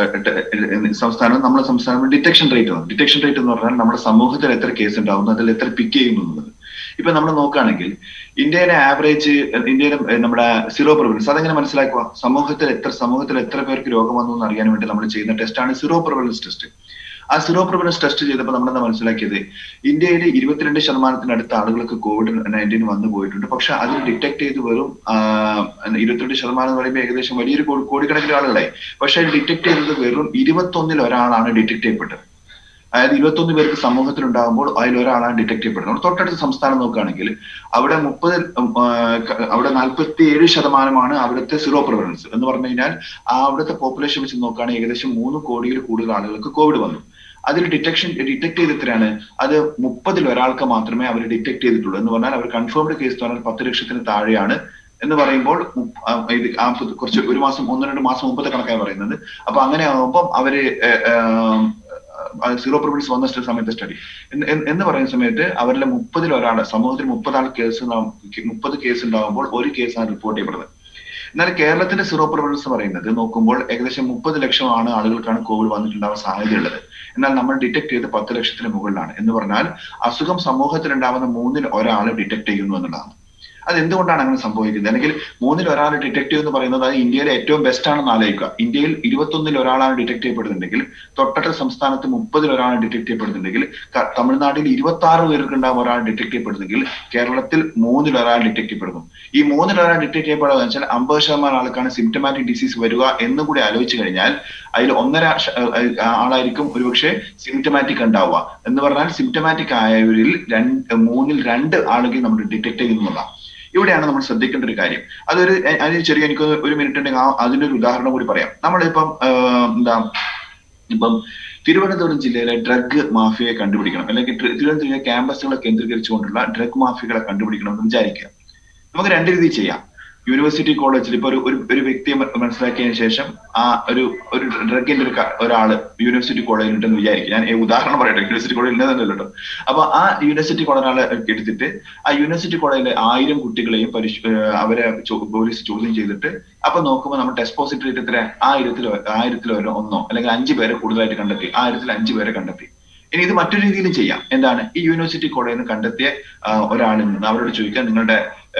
സംസ്ഥാനം നമ്മുടെ സംസ്ഥാനം ഡിറ്റക്ഷൻ റേറ്റ് ആണ് ഡിറ്റക്ഷൻ റേറ്റ് എന്ന് പറഞ്ഞാൽ നമ്മുടെ സമൂഹത്തിൽ എത്ര കേസ് ഉണ്ടാവുന്നു അതിൽ എത്ര പിക്ക് ചെയ്യുന്നു എന്നുള്ളത് ഇപ്പൊ നമ്മൾ നോക്കുകയാണെങ്കിൽ ഇന്ത്യയിലെ ആവറേജ് ഇന്ത്യയിലെ ഏഹ്, നമ്മുടെ സീറോ പ്രിവലൻസ് അതെങ്ങനെ മനസ്സിലാക്കുക സമൂഹത്തിൽ എത്ര സമൂഹത്തിൽ എത്ര പേർക്ക് രോഗം വന്നു എന്ന് അറിയാൻ വേണ്ടി നമ്മൾ ചെയ്യുന്ന ടെസ്റ്റാണ് സീറോ പ്രിവലൻസ് ടെസ്റ്റ് ആ സീറോ പ്രിവലൻസ് ടെസ്റ്റ് ചെയ്തപ്പോൾ നമ്മൾ എന്താ മനസ്സിലാക്കിയത് ഇന്ത്യയിൽ ഇരുപത്തിരണ്ട് ശതമാനത്തിനടുത്ത ആളുകൾക്ക് കോവിഡ് നയൻറ്റീൻ വന്നു പോയിട്ടുണ്ട് പക്ഷെ അതിൽ ഡിറ്റക്ട് ചെയ്ത് വെറും ആ, ഇരുപത്തിരണ്ട് ശതമാനം എന്ന് പറയുമ്പോൾ ഏകദേശം വലിയൊരു കോടി- കോടിക്കണക്കിന് ആളുകളായി പക്ഷെ ഡിറ്റക്ട് ചെയ്തത് വെറും ഇരുപത്തൊന്നിൽ ഒരാളാണ് ഡിറ്റക്ട് ചെയ്യപ്പെട്ടത് അതായത് ഇരുപത്തൊന്ന് പേർക്ക് സമൂഹത്തിൽ ഉണ്ടാകുമ്പോൾ അതിൽ ഒരാളാണ് ഡിറ്റക്ട് ചെയ്യപ്പെടുന്നത് നമ്മൾ തൊട്ടടുത്ത സംസ്ഥാനം നോക്കുകയാണെങ്കിൽ അവിടെ മുപ്പത് അവിടെ നാൽപ്പത്തി ഏഴ് ശതമാനമാണ് അവിടുത്തെ സീറോ പ്രിവലൻസ് എന്ന് പറഞ്ഞു കഴിഞ്ഞാൽ ആ അവിടുത്തെ പോപ്പുലേഷൻ വെച്ച് നോക്കുകയാണെങ്കിൽ ഏകദേശം മൂന്ന് കോടിയിൽ കൂടുതൽ ആളുകൾക്ക് കോവിഡ് വന്നു അതിൽ ഡിറ്റക്ഷൻ ഡിറ്റക്ട് ചെയ്ത് എത്രയാണ് അത് മുപ്പതിൽ ഒരാൾക്ക് മാത്രമേ അവർ ഡിറ്റക്ട് ചെയ്തിട്ടുള്ളൂ എന്ന് പറഞ്ഞാൽ അവർ കൺഫേംഡ് കേസ് എന്ന് പറഞ്ഞാൽ പത്ത് ലക്ഷത്തിന് താഴെയാണ് എന്ന് പറയുമ്പോൾ മുപ്പ- ആ, ഇത് ആ പ് കുറച്ച് ഒരു മാസം ഒന്ന് രണ്ട് മാസം മുമ്പത്തെ കണക്കാണ് പറയുന്നത് അപ്പൊ അങ്ങനെ ആകുമ്പോൾ അവര് ഏഹ്, ഏഹ്, സീറോ പ്രിവലൻസ് വന്ന സ്റ്റ- സമയത്തെ സ്റ്റഡി എന്ന് പറയുന്ന സമയത്ത് അവരിലെ മുപ്പതിൽ ഒരാൾ സമൂഹത്തിൽ മുപ്പതാൾ കേസ് മുപ്പത് കേസ് ഉണ്ടാകുമ്പോൾ ഒരു കേസാണ് റിപ്പോർട്ട് ചെയ്യപ്പെടുന്നത് എന്നാൽ കേരളത്തിന്റെ സീറോ പ്രിവലൻസ് പറയുന്നത് നോക്കുമ്പോൾ ഏകദേശം മുപ്പത് ലക്ഷമാണ് ആളുകൾക്കാണ് കോവിഡ് വന്നിട്ടുണ്ടാവാൻ സാധ്യതയുള്ളത് എന്നാൽ നമ്മൾ ഡിറ്റക്ട് ചെയ്ത് പത്ത് ലക്ഷത്തിന് മുകളിലാണ് എന്ന് പറഞ്ഞാൽ അസുഖം സമൂഹത്തിൽ ഉണ്ടാവുന്ന മൂന്നിൽ ഒരാൾ ഡിറ്റക്ട് ചെയ്യുന്നു എന്നുള്ളതാണ് അത് എന്തുകൊണ്ടാണ് അങ്ങനെ സംഭവിക്കുന്നത് അല്ലെങ്കിൽ മൂന്നിൽ ഒരാൾ ഡിറ്റക്ട് എന്ന് പറയുന്നത് അത് ഇന്ത്യയിലെ ഏറ്റവും ബെസ്റ്റ് ആണെന്ന് ആലോചിക്കുക ഇന്ത്യയിൽ ഇരുപത്തൊന്നിൽ ഒരാളാണ് ഡിറ്റക്ട് ചെയ്യപ്പെടുന്നുണ്ടെങ്കിൽ തൊട്ടടുത്ത സംസ്ഥാനത്ത് മുപ്പതിൽ ഒരാൾ ഡിറ്റക്ട് ചെയ്യപ്പെടുന്നുണ്ടെങ്കിൽ ക- തമിഴ്നാട്ടിൽ ഇരുപത്തി ആറ് പേർക്ക് ഉണ്ടാകും ഒരാൾ ഡിറ്റക്ട് ചെയ്യപ്പെടുന്നെങ്കിൽ കേരളത്തിൽ മൂന്നിൽ ഒരാൾ ഡിറ്റക്ട് ചെയ്യപ്പെടുന്നു ഈ മൂന്നിൽ ഒരാൾ ഡിറ്റക്ട് ചെയ്യപ്പെടുക വെച്ചാൽ അമ്പത് ശതമാനം ആൾക്കാണ് സിംറ്റമാറ്റിക് ഡിസീസ് വരിക എന്നും കൂടി ആലോചിച്ച് കഴിഞ്ഞാൽ അതിൽ ഒന്നര ശ- ഏഹ് ആളായിരിക്കും ഒരുപക്ഷെ സിംറ്റമാറ്റിക് ഉണ്ടാവുക എന്ന് പറഞ്ഞാൽ സിംറ്റമാറ്റിക് ആയവരിൽ രണ്ട് മൂന്നിൽ രണ്ട് ആളുകൾ നമ്മൾ ഡിറ്റക്ട് ചെയ്യുന്നതാണ് ഇവിടെയാണ് നമ്മൾ ശ്രദ്ധിക്കേണ്ട ഒരു കാര്യം അതൊരു എ- അതിന് ചെറിയ എനിക്ക് ഒരു മിനിറ്റ് ഉണ്ടെങ്കിൽ ആ അതിന്റെ ഒരു ഉദാഹരണം കൂടി പറയാം നമ്മളിപ്പം ആഹ്, എന്താ ഇപ്പം തിരുവനന്തപുരം ജില്ലയിലെ ഡ്രഗ് മാഫിയയെ കണ്ടുപിടിക്കണം അല്ലെങ്കിൽ തിരു- തിരുവനന്തപുരം ജില്ലയിലെ ക്യാമ്പസുകളെ കേന്ദ്രീകരിച്ചുകൊണ്ടുള്ള ഡ്രഗ് മാഫിയകളെ കണ്ടുപിടിക്കണം എന്ന് വിചാരിക്കുക നമുക്ക് രണ്ട് രീതി ചെയ്യാം യൂണിവേഴ്സിറ്റി കോളേജിൽ ഇപ്പൊ ഒരു ഒരു- ഒരു വ്യക്തിയെ മ- മനസ്സിലാക്കിയതിനു ശേഷം ആ ഒരു ഒരു ഡ്രഗിന്റെ ഒരു ക- ഒരാള് യൂണിവേഴ്സിറ്റി കോളേജിൽ ഉണ്ടെന്ന് വിചാരിക്കും ഞാൻ ഈ ഉദാഹരണം പറയട്ടെ യൂണിവേഴ്സിറ്റി കോളേജിൽ ഇല്ലെന്നല്ലോ കേട്ടോ അപ്പൊ ആ യൂണിവേഴ്സിറ്റി കോളേജ് ഒരാളെ എടുത്തിട്ട് ആ യൂണിവേഴ്സിറ്റി കോളേജിലെ ആയിരം കുട്ടികളെയും പരിശ് ഏഹ് അവരെ ചോ- പോലീസ് ചോദ്യം ചെയ്തിട്ട് അപ്പൊ നോക്കുമ്പോൾ നമ്മൾ ടെസ്റ്റ് പോസിറ്റീവ് റേറ്റ് എത്ര ആയിരത്തിലോ ആയിരത്തിലോ ഒരു ഒന്നോ അല്ലെങ്കിൽ അഞ്ച് പേരെ കൂടുതലായിട്ട് കണ്ടെത്തി ആയിരത്തിൽ അഞ്ച് പേരെ കണ്ടെത്തി ഇനി ഇത് മറ്റൊരു രീതിയിലും ചെയ്യാം എന്താണ് ഈ യൂണിവേഴ്സിറ്റി കോളേജിൽ നിന്ന് കണ്ടെത്തിയ ആ, ഒരാളിൽ നിന്ന് അവരോട് ചോദിക്കാൻ നിങ്ങളുടെ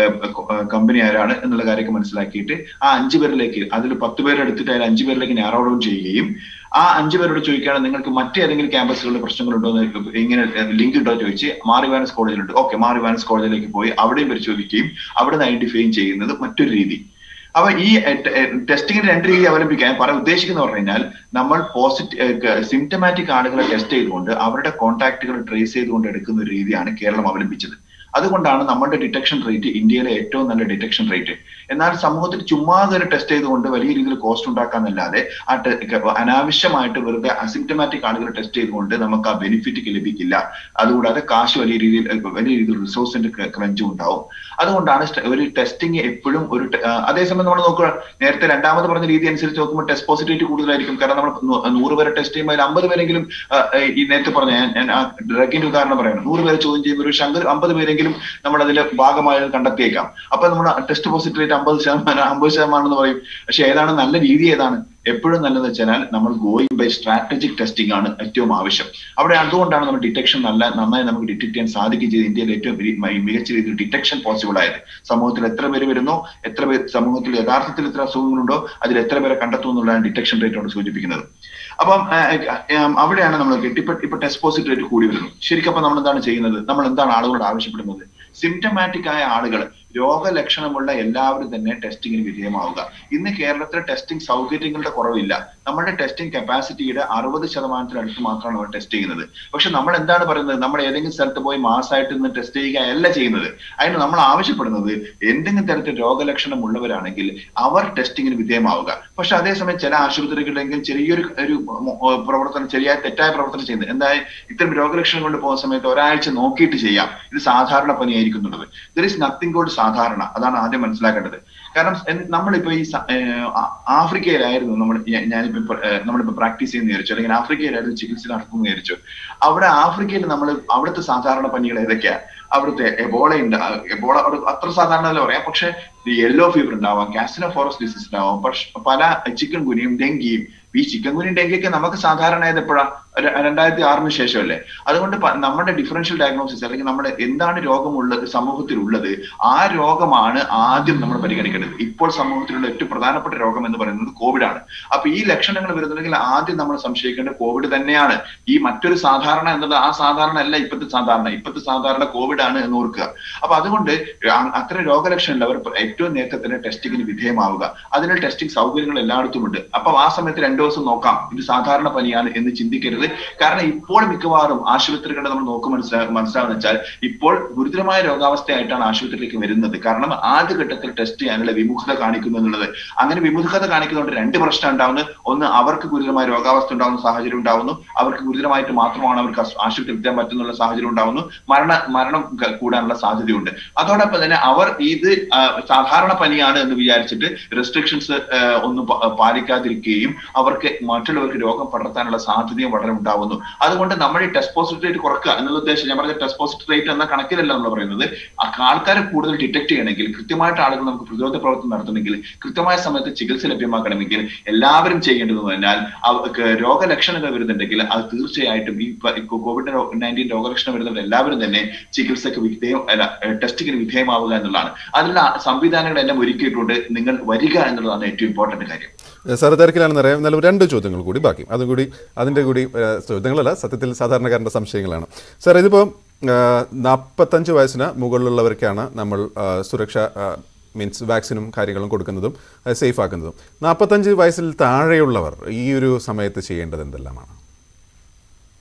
കമ്പനി ആരാണ് എന്നുള്ള കാര്യമൊക്കെ മനസ്സിലാക്കിയിട്ട് ആ അഞ്ചു പേരിലേക്ക് അതിൽ പത്ത് പേരെ എടുത്തിട്ട് അതിൽ അഞ്ചു പേരിലേക്ക് നാരോ ഡൗൺ ചെയ്യുകയും ആ അഞ്ചു പേരോട് ചോദിക്കുകയാണ് നിങ്ങൾക്ക് മറ്റേതെങ്കിലും ക്യാമ്പസുകളിൽ പ്രശ്നങ്ങളുണ്ടോ എന്ന് ഇങ്ങനെ ലിങ്ക് ഉണ്ടോ എന്ന് ചോദിച്ച് മാറി വാനസ് കോളേജിലുണ്ട് ഓക്കെ മാറി വാനസ് കോളേജിലേക്ക് പോയി അവിടെയും പരിശോധിക്കുകയും അവിടെ നിന്ന് ഐഡന്റിഫൈ ചെയ്യുന്നത് മറ്റൊരു രീതി അപ്പൊ ഈ ടെസ്റ്റിങ്ങിന് രണ്ട് രീതി അവലംബിക്കാൻ പറയാൻ ഉദ്ദേശിക്കുന്ന പറഞ്ഞു കഴിഞ്ഞാൽ നമ്മൾ പോസിറ്റീവ് സിംറ്റമാറ്റിക് ആളുകളെ ടെസ്റ്റ് ചെയ്തുകൊണ്ട് അവരുടെ കോൺടാക്റ്റുകൾ ട്രേസ് ചെയ്തുകൊണ്ട് എടുക്കുന്ന ഒരു രീതിയാണ് കേരളം അവലംബിച്ചത് അതുകൊണ്ടാണ് നമ്മുടെ ഡിറ്റക്ഷൻ റേറ്റ് ഇന്ത്യയിലെ ഏറ്റവും നല്ല ഡിറ്റക്ഷൻ റേറ്റ് എന്നാൽ സമൂഹത്തിൽ ചുമ്മാ കയറി ടെസ്റ്റ് ചെയ്തുകൊണ്ട് വലിയ രീതിയിൽ കോസ്റ്റ് ഉണ്ടാക്കാന്നല്ലാതെ ആ ടെ- അനാവശ്യമായിട്ട് വെറുതെ അസിംറ്റമാറ്റിക് ആളുകൾ ടെസ്റ്റ് ചെയ്തുകൊണ്ട് നമുക്ക് ആ ബെനിഫിറ്റ് ലഭിക്കില്ല അതുകൂടാതെ കാശ് വലിയ രീതിയിൽ ഏഹ് വലിയ രീതിയിൽ റിസോഴ്സിന്റെ ക്രഞ്ചും ഉണ്ടാവും അതുകൊണ്ടാണ് സ്റ്റ- ഒരു ടെസ്റ്റിംഗ് എപ്പോഴും ഒരു ടെ- ആ, അതേസമയം നമ്മൾ നോക്കുക നേരത്തെ രണ്ടാമത് പറഞ്ഞ രീതി അനുസരിച്ച് നോക്കുമ്പോൾ ടെസ്റ്റ് പോസിറ്റിവിറ്റി കൂടുതലായിരിക്കും കാരണം നമ്മൾ നൂ- നൂറ് പേരെ ടെസ്റ്റ് ചെയ്യുമ്പോൾ അതിൽ അമ്പത് പേരെങ്കിലും ആ, ഈ നേരത്തെ പറഞ്ഞ ഞാൻ- ഞാൻ ആ ഡ്രഗിന്റെ ഉദാഹരണം പറയണം നൂറ് പേരെ ചോദ്യം ചെയ്യുമ്പോൾ ഒരു ശങ്കർ അമ്പത് പേരെങ്കിലും നമ്മൾ അതിൽ ഭാഗമായി കണ്ടെത്തിയേക്കാം അപ്പൊ നമ്മൾ ടെസ്റ്റ് പോസിറ്റീവ് റേറ്റ് അമ്പത് ശതമാനം അമ്പത് ശതമാനം എന്ന് പറയും പക്ഷെ ഏതാണ് നല്ല രീതി ഏതാണ് എപ്പോഴും നല്ലതെന്ന് വെച്ചാൽ നമ്മൾ ഗോയിങ് ബൈ സ്ട്രാറ്റജിക് ടെസ്റ്റിംഗ് ആണ് ഏറ്റവും ആവശ്യം അവിടെ അതുകൊണ്ടാണ് നമ്മൾ ഡിറ്റക്ഷൻ നല്ല നന്നായി നമുക്ക് ഡിറ്റക്ട് ചെയ്യാൻ സാധിക്കുകയും ചെയ്ത് ഇന്ത്യയിൽ ഏറ്റവും വി- മി- മികച്ച രീതിയിൽ ഡിറ്റക്ഷൻ പോസിബിൾ ആയത് സമൂഹത്തിൽ എത്ര പേര് വരുന്നോ എത്ര പേര് സമൂഹത്തിൽ യഥാർത്ഥത്തിൽ എത്ര അസുഖങ്ങളുണ്ടോ അതിൽ എത്ര പേരെ കണ്ടെത്തും എന്നുള്ളതാണ് ഡിറ്റക്ഷൻ റേറ്റോട് സൂചിപ്പിക്കുന്നത് അപ്പം ആ, ആ, അവിടെയാണ് നമ്മൾ ഇപ്പൊ ഇപ്പൊ ടെസ്റ്റ് പോസിറ്റീവ് റേറ്റ് കൂടി വരുന്നു ശരിക്കും അപ്പൊ നമ്മൾ എന്താണ് ചെയ്യുന്നത് നമ്മൾ എന്താണ് ആളുകളോട് ആവശ്യപ്പെടുന്നത് സിംറ്റമാറ്റിക് ആയ ആളുകൾ രോഗലക്ഷണമുള്ള എല്ലാവരും തന്നെ ടെസ്റ്റിങ്ങിന് വിധേയമാവുക ഇന്ന് കേരളത്തിൽ ടെസ്റ്റിംഗ് സൗകര്യങ്ങളുടെ കുറവില്ല നമ്മുടെ ടെസ്റ്റിംഗ് കപ്പാസിറ്റിയുടെ അറുപത് ശതമാനത്തിനടുത്ത് മാത്രമാണ് നമ്മൾ ടെസ്റ്റ് ചെയ്യുന്നത് പക്ഷെ നമ്മൾ എന്താണ് പറയുന്നത് നമ്മൾ ഏതെങ്കിലും സ്ഥലത്ത് പോയി മാസമായിട്ട് നിന്ന് ടെസ്റ്റ് ചെയ്യുകയല്ല ചെയ്യുന്നത് അതിന് നമ്മൾ ആവശ്യപ്പെടുന്നത് എന്തെങ്കിലും തരത്തിൽ രോഗലക്ഷണം ഉള്ളവരാണെങ്കിൽ അവർ ടെസ്റ്റിങ്ങിന് വിധേയമാവുക പക്ഷെ അതേസമയം ചില ആശുപത്രികളിലെങ്കിലും ചെറിയൊരു ഒരു മൊ- പ്രവർത്തനം ശരിയായ തെറ്റായ പ്രവർത്തനം ചെയ്യുന്നത് എന്തായാലും ഇത്തരം രോഗലക്ഷണം കൊണ്ട് പോകുന്ന സമയത്ത് ഒരാഴ്ച നോക്കിയിട്ട് ചെയ്യാം ഇത് സാധാരണ പനിയായിരിക്കും എന്നുള്ളത് ദർ ഇസ് നത്തിങ് കോൾഡ് സാധാരണ അതാണ് ആദ്യം മനസ്സിലാക്കേണ്ടത് കാരണം എൻ- നമ്മളിപ്പോ ഈ സ- ഏഹ് ആ- ആഫ്രിക്കയിലായിരുന്നു നമ്മൾ ഞാ- ഞാനിപ്പോ ഇപ്പൊ, ഏഹ് നമ്മളിപ്പോ പ്രാക്ടീസ് ചെയ്യുന്ന വിചാരിച്ചു അല്ലെങ്കിൽ ആഫ്രിക്കയിലായിരുന്നു ചികിത്സ നടത്തുന്ന വിചാരിച്ചു അവിടെ ആഫ്രിക്കയിൽ നമ്മൾ അവിടുത്തെ സാധാരണ പനികൾ ഏതൊക്കെയാ അവിടുത്തെ എബോള ഉണ്ട് ആ, എബോള അവിടെ അത്ര സാധാരണ അല്ല പറയാം പക്ഷെ യെല്ലോ ഫീവർ ഉണ്ടാവാം കാസിനോ ഫോറസ്റ്റ് ഡിസീസ് ഉണ്ടാവാം പക്ഷെ പല ചിക്കൻ ഗുനിയും ഡെങ്കിയും ഈ ചിക്കൻ ഗുനിയും ഡെങ്കിയൊക്കെ നമുക്ക് സാധാരണ ആയത് എപ്പോഴാ ര- രണ്ടായിരത്തി ആറിന് ശേഷമല്ലേ അതുകൊണ്ട് പ- നമ്മുടെ ഡിഫറൻഷ്യൽ ഡയഗ്നോസിസ് അല്ലെങ്കിൽ നമ്മുടെ എന്താണ് രോഗമുള്ളത് സമൂഹത്തിലുള്ളത് ആ രോഗമാണ് ആദ്യം നമ്മൾ പരിഗണിക്കേണ്ടത് ഇപ്പോൾ സമൂഹത്തിലുള്ള ഏറ്റവും പ്രധാനപ്പെട്ട രോഗം എന്ന് പറയുന്നത് കോവിഡ് ആണ് അപ്പൊ ഈ ലക്ഷണങ്ങൾ വരുന്നുണ്ടെങ്കിൽ ആദ്യം നമ്മൾ സംശയിക്കേണ്ടത് കോവിഡ് തന്നെയാണ് ഈ മറ്റൊരു സാധാരണ എന്നത് ആ സാധാരണ അല്ല ഇപ്പോഴത്തെ സാധാരണ ഇപ്പോഴത്തെ സാധാരണ കോവിഡ് ആണ് എന്ന് ഓർക്കുക അപ്പൊ അതുകൊണ്ട് ആ- അത്തരം രോഗലക്ഷണം ഉള്ളവർ ഏറ്റവും നേരത്തെ തന്നെ ടെസ്റ്റിങ്ങിന് വിധേയമാവുക അതിനുള്ള ടെസ്റ്റിംഗ് സൗകര്യങ്ങൾ എല്ലായിടത്തും ഉണ്ട് അപ്പൊ ആ സമയത്ത് രണ്ടു ദിവസം നോക്കാം ഇത് സാധാരണ പനിയാണ് എന്ന് ചിന്തിക്കരുത് കാരണം ഇപ്പോൾ മിക്കവാറും ആശുപത്രികളുടെ നമ്മൾ നോക്ക് മനസ്സിലാ മനസ്സിലാവുന്ന വെച്ചാൽ ഇപ്പോൾ ഗുരുതരമായ രോഗാവസ്ഥയായിട്ടാണ് ആശുപത്രിയിലേക്ക് വരുന്നത് കാരണം ആദ്യഘട്ടത്തിൽ ടെസ്റ്റ് ചെയ്യാനുള്ള വിമുഖത കാണിക്കുന്നു എന്നുള്ളത് അങ്ങനെ വിമുഖത കാണിക്കുന്നതുകൊണ്ട് രണ്ട് പ്രശ്നം ഉണ്ടാവുന്നത് ഒന്ന് അവർക്ക് ഗുരുതരമായ രോഗാവസ്ഥ ഉണ്ടാവുന്ന സാഹചര്യം ഉണ്ടാവുന്നു അവർക്ക് ഗുരുതരമായിട്ട് മാത്രമാണ് അവർക്ക് അസ്- ആശുപത്രിയിൽ എത്താൻ പറ്റുന്നുള്ള സാഹചര്യം ഉണ്ടാവുന്നു മരണ മരണം ക- കൂടാനുള്ള സാധ്യതയുണ്ട് അതോടൊപ്പം തന്നെ അവർ ഇത് ആ, സാധാരണ പനിയാണ് എന്ന് വിചാരിച്ചിട്ട് റെസ്ട്രിക്ഷൻസ് ഒന്നും പ- പാലിക്കാതിരിക്കുകയും അവർക്ക് മറ്റുള്ളവർക്ക് രോഗം പടർത്താനുള്ള സാധ്യതയും വളരെ ഉണ്ടാവുന്നു അതുകൊണ്ട് നമ്മൾ ഈ ടെസ്റ്റ് പോസിറ്റീവ് റേറ്റ് കുറക്കുക എന്നുള്ള ഉദ്ദേശം ഞാൻ പറഞ്ഞ ടെസ്റ്റ് പോസിറ്റീവ് റേറ്റ് എന്ന കണക്കിലല്ല നമ്മൾ പറയുന്നത് ആ ആൾക്കാരെ കൂടുതൽ ഡിറ്റക്ട് ചെയ്യണമെങ്കിൽ കൃത്യമായിട്ട് ആളുകൾ നമുക്ക് പ്രതിരോധ പ്രവർത്തനം നടത്തണമെങ്കിൽ കൃത്യമായ സമയത്ത് ചികിത്സ ലഭ്യമാക്കണമെങ്കിൽ എല്ലാവരും ചെയ്യേണ്ടത് എന്ന് പറഞ്ഞാൽ അവർക്ക് രോഗലക്ഷണങ്ങൾ വരുന്നുണ്ടെങ്കിൽ അത് തീർച്ചയായിട്ടും ഈ പ- ഈ കോവിഡ് നയൻറ്റീൻ രോഗലക്ഷണം വരുന്നവർ എല്ലാവരും തന്നെ ചികിത്സക്ക് വിധേയം അല്ല ടെസ്റ്റിങ്ങിന് വിധേയമാവുക എന്നുള്ളതാണ് അതിനുള്ള സംവിധാനങ്ങൾ എല്ലാം ഒരുക്കിയിട്ടുണ്ട് നിങ്ങൾ വരിക എന്നുള്ളതാണ് ഏറ്റവും ഇമ്പോർട്ടന്റ് കാര്യം സാർ തിരക്കിലാണെന്ന് അറിയാം എന്നാലും രണ്ട് ചോദ്യങ്ങൾ കൂടി ബാക്കി അതും കൂടി അതിൻ്റെ കൂടി ഏഹ്, ചോദ്യങ്ങളല്ല സത്യത്തിൽ സാധാരണക്കാരൻ്റെ സംശയങ്ങളാണ് സാർ ഇതിപ്പോൾ നാൽപ്പത്തഞ്ച് വയസ്സിന് മുകളിലുള്ളവർക്കാണ് നമ്മൾ ആ, സുരക്ഷ മീൻസ് വാക്സിനും കാര്യങ്ങളും കൊടുക്കുന്നതും സേഫ് ആക്കുന്നതും നാൽപ്പത്തഞ്ച് വയസ്സിൽ താഴെയുള്ളവർ ഈ ഒരു സമയത്ത് ചെയ്യേണ്ടത് എന്തെല്ലാമാണ്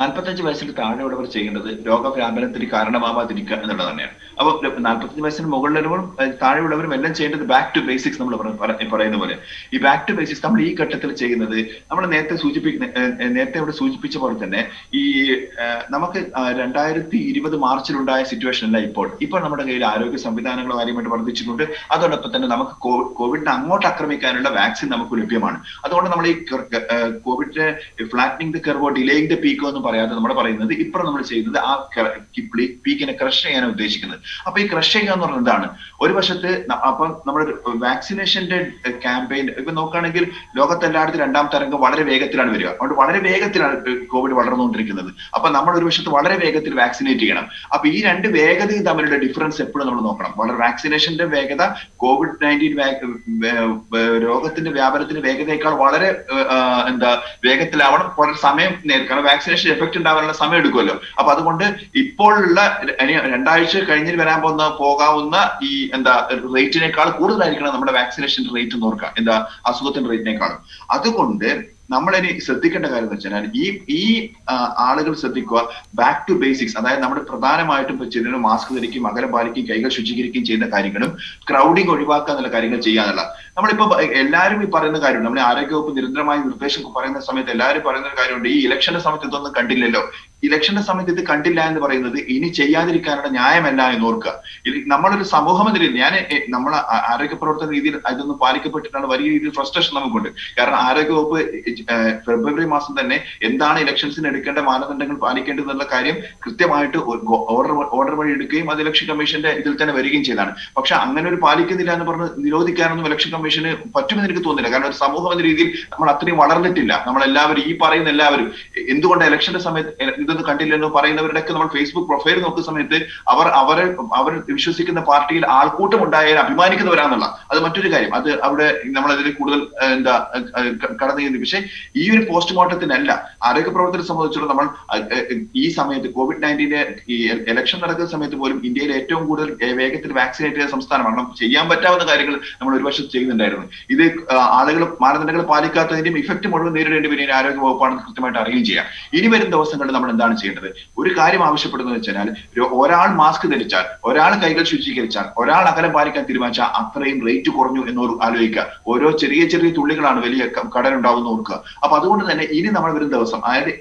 നാൽപ്പത്തഞ്ച് വയസ്സിന് താഴെയുള്ളവർ ചെയ്യേണ്ടത് രോഗവ്യാപനത്തിന് കാരണമാവാതിരിക്കുക എന്നുള്ളത് തന്നെയാണ് അപ്പൊ നാൽപ്പത്തഞ്ച് വയസ്സിന് മുകളിലുള്ളവരും ഏഹ്, താഴെയുള്ളവരും എല്ലാം ചെയ്യേണ്ടത് ബാക്ക് ടു ബേസിക്സ് നമ്മൾ പറ- പറ- പറയുന്ന പോലെ ഈ ബാക്ക് ടു ബേസിക്സ് നമ്മൾ ഈ ഘട്ടത്തിൽ ചെയ്യുന്നത് നമ്മൾ നേരത്തെ സൂചിപ്പിക്കുന്ന ഏഹ്, ഏഹ്, നേരത്തെ ഇവിടെ സൂചിപ്പിച്ച പോലെ തന്നെ ഈ ഏഹ്, നമുക്ക് രണ്ടായിരത്തി ഇരുപത് മാർച്ചിലുണ്ടായ സിറ്റുവേഷൻ അല്ല ഇപ്പോൾ ഇപ്പോൾ നമ്മുടെ കയ്യിൽ ആരോഗ്യ സംവിധാനങ്ങൾ കാര്യമായിട്ട് വർദ്ധിച്ചിട്ടുണ്ട് അതോടൊപ്പം തന്നെ നമുക്ക് കോ- കോവിഡിനെ അങ്ങോട്ട് ആക്രമിക്കാനുള്ള വാക്സിൻ നമുക്ക് ലഭ്യമാണ് അതുകൊണ്ട് നമ്മൾ ഈ കോവിഡിന്റെ ഫ്ലാറ്റനിങ് ദ കർവോ ഡിലേയിങ് ദ പീക്കോ എന്ന് പറയാതെ നമ്മൾ പറയുന്നത് ഇപ്പോൾ നമ്മൾ ചെയ്യുന്നത് ആ പീക്കിനെ ക്രഷ് ചെയ്യാനാണ് ഉദ്ദേശിക്കുന്നത് അപ്പൊ ഈ ക്രഷ് ചെയ്യുക എന്ന് പറഞ്ഞാൽ എന്താണ് ഒരു വശത്ത് ന- അപ്പൊ നമ്മുടെ വാക്സിനേഷന്റെ ക്യാമ്പയിൻ ഇപ്പൊ നോക്കുകയാണെങ്കിൽ ലോകത്തെല്ലായിടത്തും രണ്ടാം തരംഗം വളരെ വേഗത്തിലാണ് വരിക അതുകൊണ്ട് വളരെ വേഗത്തിലാണ് കോവിഡ് വളർന്നുകൊണ്ടിരിക്കുന്നത് അപ്പൊ നമ്മൾ ഒരു വശത്ത് വളരെ വേഗത്തിൽ വാക്സിനേറ്റ് ചെയ്യണം അപ്പൊ ഈ രണ്ട് വേഗതയും തമ്മിലുള്ള ഡിഫറൻസ് എപ്പോഴും നമ്മൾ നോക്കണം വളരെ വാക്സിനേഷന്റെ വേഗത കോവിഡ് നയൻറ്റീൻ രോഗത്തിന്റെ വ്യാപനത്തിന്റെ വേഗതയേക്കാൾ വളരെ ഏഹ്, ആ, എന്താ വേഗത്തിലാവണം വളരെ സമയം നേരിടും കാരണം വാക്സിനേഷൻ എഫക്ട് ഉണ്ടാവാനുള്ള സമയം എടുക്കുമല്ലോ അപ്പൊ അതുകൊണ്ട് ഇപ്പോഴുള്ള ഇനി രണ്ടാഴ്ച കഴിഞ്ഞിട്ട് വരാൻ പോകുന്ന പോകാവുന്ന ഈ എന്താ റേറ്റിനേക്കാൾ കൂടുതലായിരിക്കണം നമ്മുടെ വാക്സിനേഷൻ റേറ്റ് എന്ന് ഓർക്കുക എന്താ അസുഖത്തിന്റെ റേറ്റിനേക്കാളും അതുകൊണ്ട് നമ്മൾ ഇനി ശ്രദ്ധിക്കേണ്ട കാര്യം എന്ന് വെച്ചാൽ ഈ ഈ ആ, ആളുകൾ ശ്രദ്ധിക്കുക ബാക്ക് ടു ബേസിക്സ് അതായത് നമ്മൾ പ്രധാനമായിട്ടും ഇപ്പൊ ചിലർ മാസ്ക് ധരിക്കും അകലം പാലിക്കുകയും കൈകൾ ശുചീകരിക്കുകയും ചെയ്യുന്ന കാര്യങ്ങളും ക്രൗഡിങ് ഒഴിവാക്കുക എന്നുള്ള കാര്യങ്ങൾ ചെയ്യാനുള്ള നമ്മളിപ്പോ എല്ലാവരും ഈ പറയുന്ന കാര്യം നമ്മുടെ ആരോഗ്യവകുപ്പ് നിരന്തരമായ നിർദ്ദേശം പറയുന്ന സമയത്ത് എല്ലാവരും പറയുന്ന ഒരു കാര്യമുണ്ട് ഈ ഇലക്ഷന്റെ സമയത്ത് ഇതൊന്നും കണ്ടില്ലല്ലോ ഇലക്ഷന്റെ സമയത്ത് ഇത് കണ്ടില്ല എന്ന് പറയുന്നത് ഇനി ചെയ്യാതിരിക്കാനുള്ള ന്യായമല്ല എന്ന് ഓർക്കുക ഇത് നമ്മളൊരു സമൂഹം എന്ന രീതിയിൽ ഞാൻ എ, നമ്മളെ ആ- ആരോഗ്യ പ്രവർത്തന രീതിയിൽ ഇതൊന്നും പാലിക്കപ്പെട്ടിട്ടാണ് വലിയ രീതിയിൽ ഫ്രസ്ട്രേഷൻ നമുക്കുണ്ട് കാരണം ആരോഗ്യവകുപ്പ് ഏഹ്, ഫെബ്രുവരി മാസം തന്നെ എന്താണ് ഇലക്ഷൻസിന് എടുക്കേണ്ട മാനദണ്ഡങ്ങൾ പാലിക്കേണ്ടതെന്നുള്ള കാര്യം കൃത്യമായിട്ട് ഓർഡർ ഓർഡർ വഴി എടുക്കുകയും അത് ഇലക്ഷൻ കമ്മീഷന്റെ ഇതിൽ തന്നെ വരികയും ചെയ്തതാണ് പക്ഷെ അങ്ങനെ ഒരു പാലിക്കുന്നില്ല എന്ന് പറഞ്ഞ് നിരോധിക്കാനൊന്നും ഇലക്ഷൻ കമ്മീഷന് പറ്റുമെന്ന് എനിക്ക് തോന്നുന്നില്ല കാരണം ഒരു സമൂഹം എന്ന രീതിയിൽ നമ്മൾ അത്രയും വളർന്നിട്ടില്ല നമ്മളെല്ലാവരും ഈ പറയുന്ന എല്ലാവരും എന്തുകൊണ്ട് ഇലക്ഷന്റെ സമയത്ത് എ- ഇതൊന്നും കണ്ടില്ലെന്ന് പറയുന്നവരുടെയൊക്കെ നമ്മൾ ഫേസ്ബുക്ക് പ്രൊഫൈൽ നോക്കുന്ന സമയത്ത് അവർ അവരെ അവർ വിശ്വസിക്കുന്ന പാർട്ടിയിൽ ആൾക്കൂട്ടം ഉണ്ടായാൽ അഭിമാനിക്കുന്നവരാന്നുള്ള അത് മറ്റൊരു കാര്യം അത് അവിടെ നമ്മൾ അതിൽ കൂടുതൽ ഏഹ്, എന്താ ഏഹ്, ക- കടന്നു ചെയ്യുന്നത് പക്ഷേ ഈ ഒരു പോസ്റ്റ്മോർട്ടത്തിനല്ല ആരോഗ്യ പ്രവർത്തനത്തെ സംബന്ധിച്ചിടത്തോളം നമ്മൾ അഹ്, ഏഹ്, ഈ സമയത്ത് കോവിഡ് നയൻറ്റീന്റെ ഈ ഇലക്ഷൻ നടക്കുന്ന സമയത്ത് പോലും ഇന്ത്യയിൽ ഏറ്റവും കൂടുതൽ ഏഹ്, വേഗത്തിൽ വാക്സിനേറ്റ് ചെയ്ത സംസ്ഥാനമാണ് കാരണം ചെയ്യാൻ പറ്റാവുന്ന കാര്യങ്ങൾ നമ്മൾ ഒരു വശത്ത് ചെയ്യുന്നുണ്ടായിരുന്നു ഇത് ആഹ്, ആളുകൾ മാനദണ്ഡങ്ങൾ പാലിക്കാത്തതിന്റെയും ഇഫക്റ്റ് മുഴുവൻ നേരിടേണ്ടി വരുന്ന ആരോഗ്യ വകുപ്പാണെന്ന് കൃത്യമായിട്ട് അറിയുകയും ചെയ്യാം ഇനി വരും ദിവസങ്ങളിൽ നമ്മൾ എന്താണ് ചെയ്യേണ്ടത് ഒരു കാര്യം ആവശ്യപ്പെടുന്നത് വെച്ചാൽ രോ- ഒരാൾ മാസ്ക് ധരിച്ചാൽ ഒരാൾ കൈകൾ ശുചീകരിച്ചാൽ ഒരാൾ അകലം പാലിക്കാൻ തീരുമാനിച്ചാൽ അത്രയും റേറ്റ് കുറഞ്ഞു എന്ന് ഓർ- ആലോചിക്കുക ഓരോ ചെറിയ ചെറിയ തുള്ളികളാണ് വലിയ ക- കടലുണ്ടാവുന്ന ഓർക്കുക അപ്പൊ അതുകൊണ്ട് തന്നെ ഇനി നമ്മൾ വരുന്ന ദിവസം അതായത്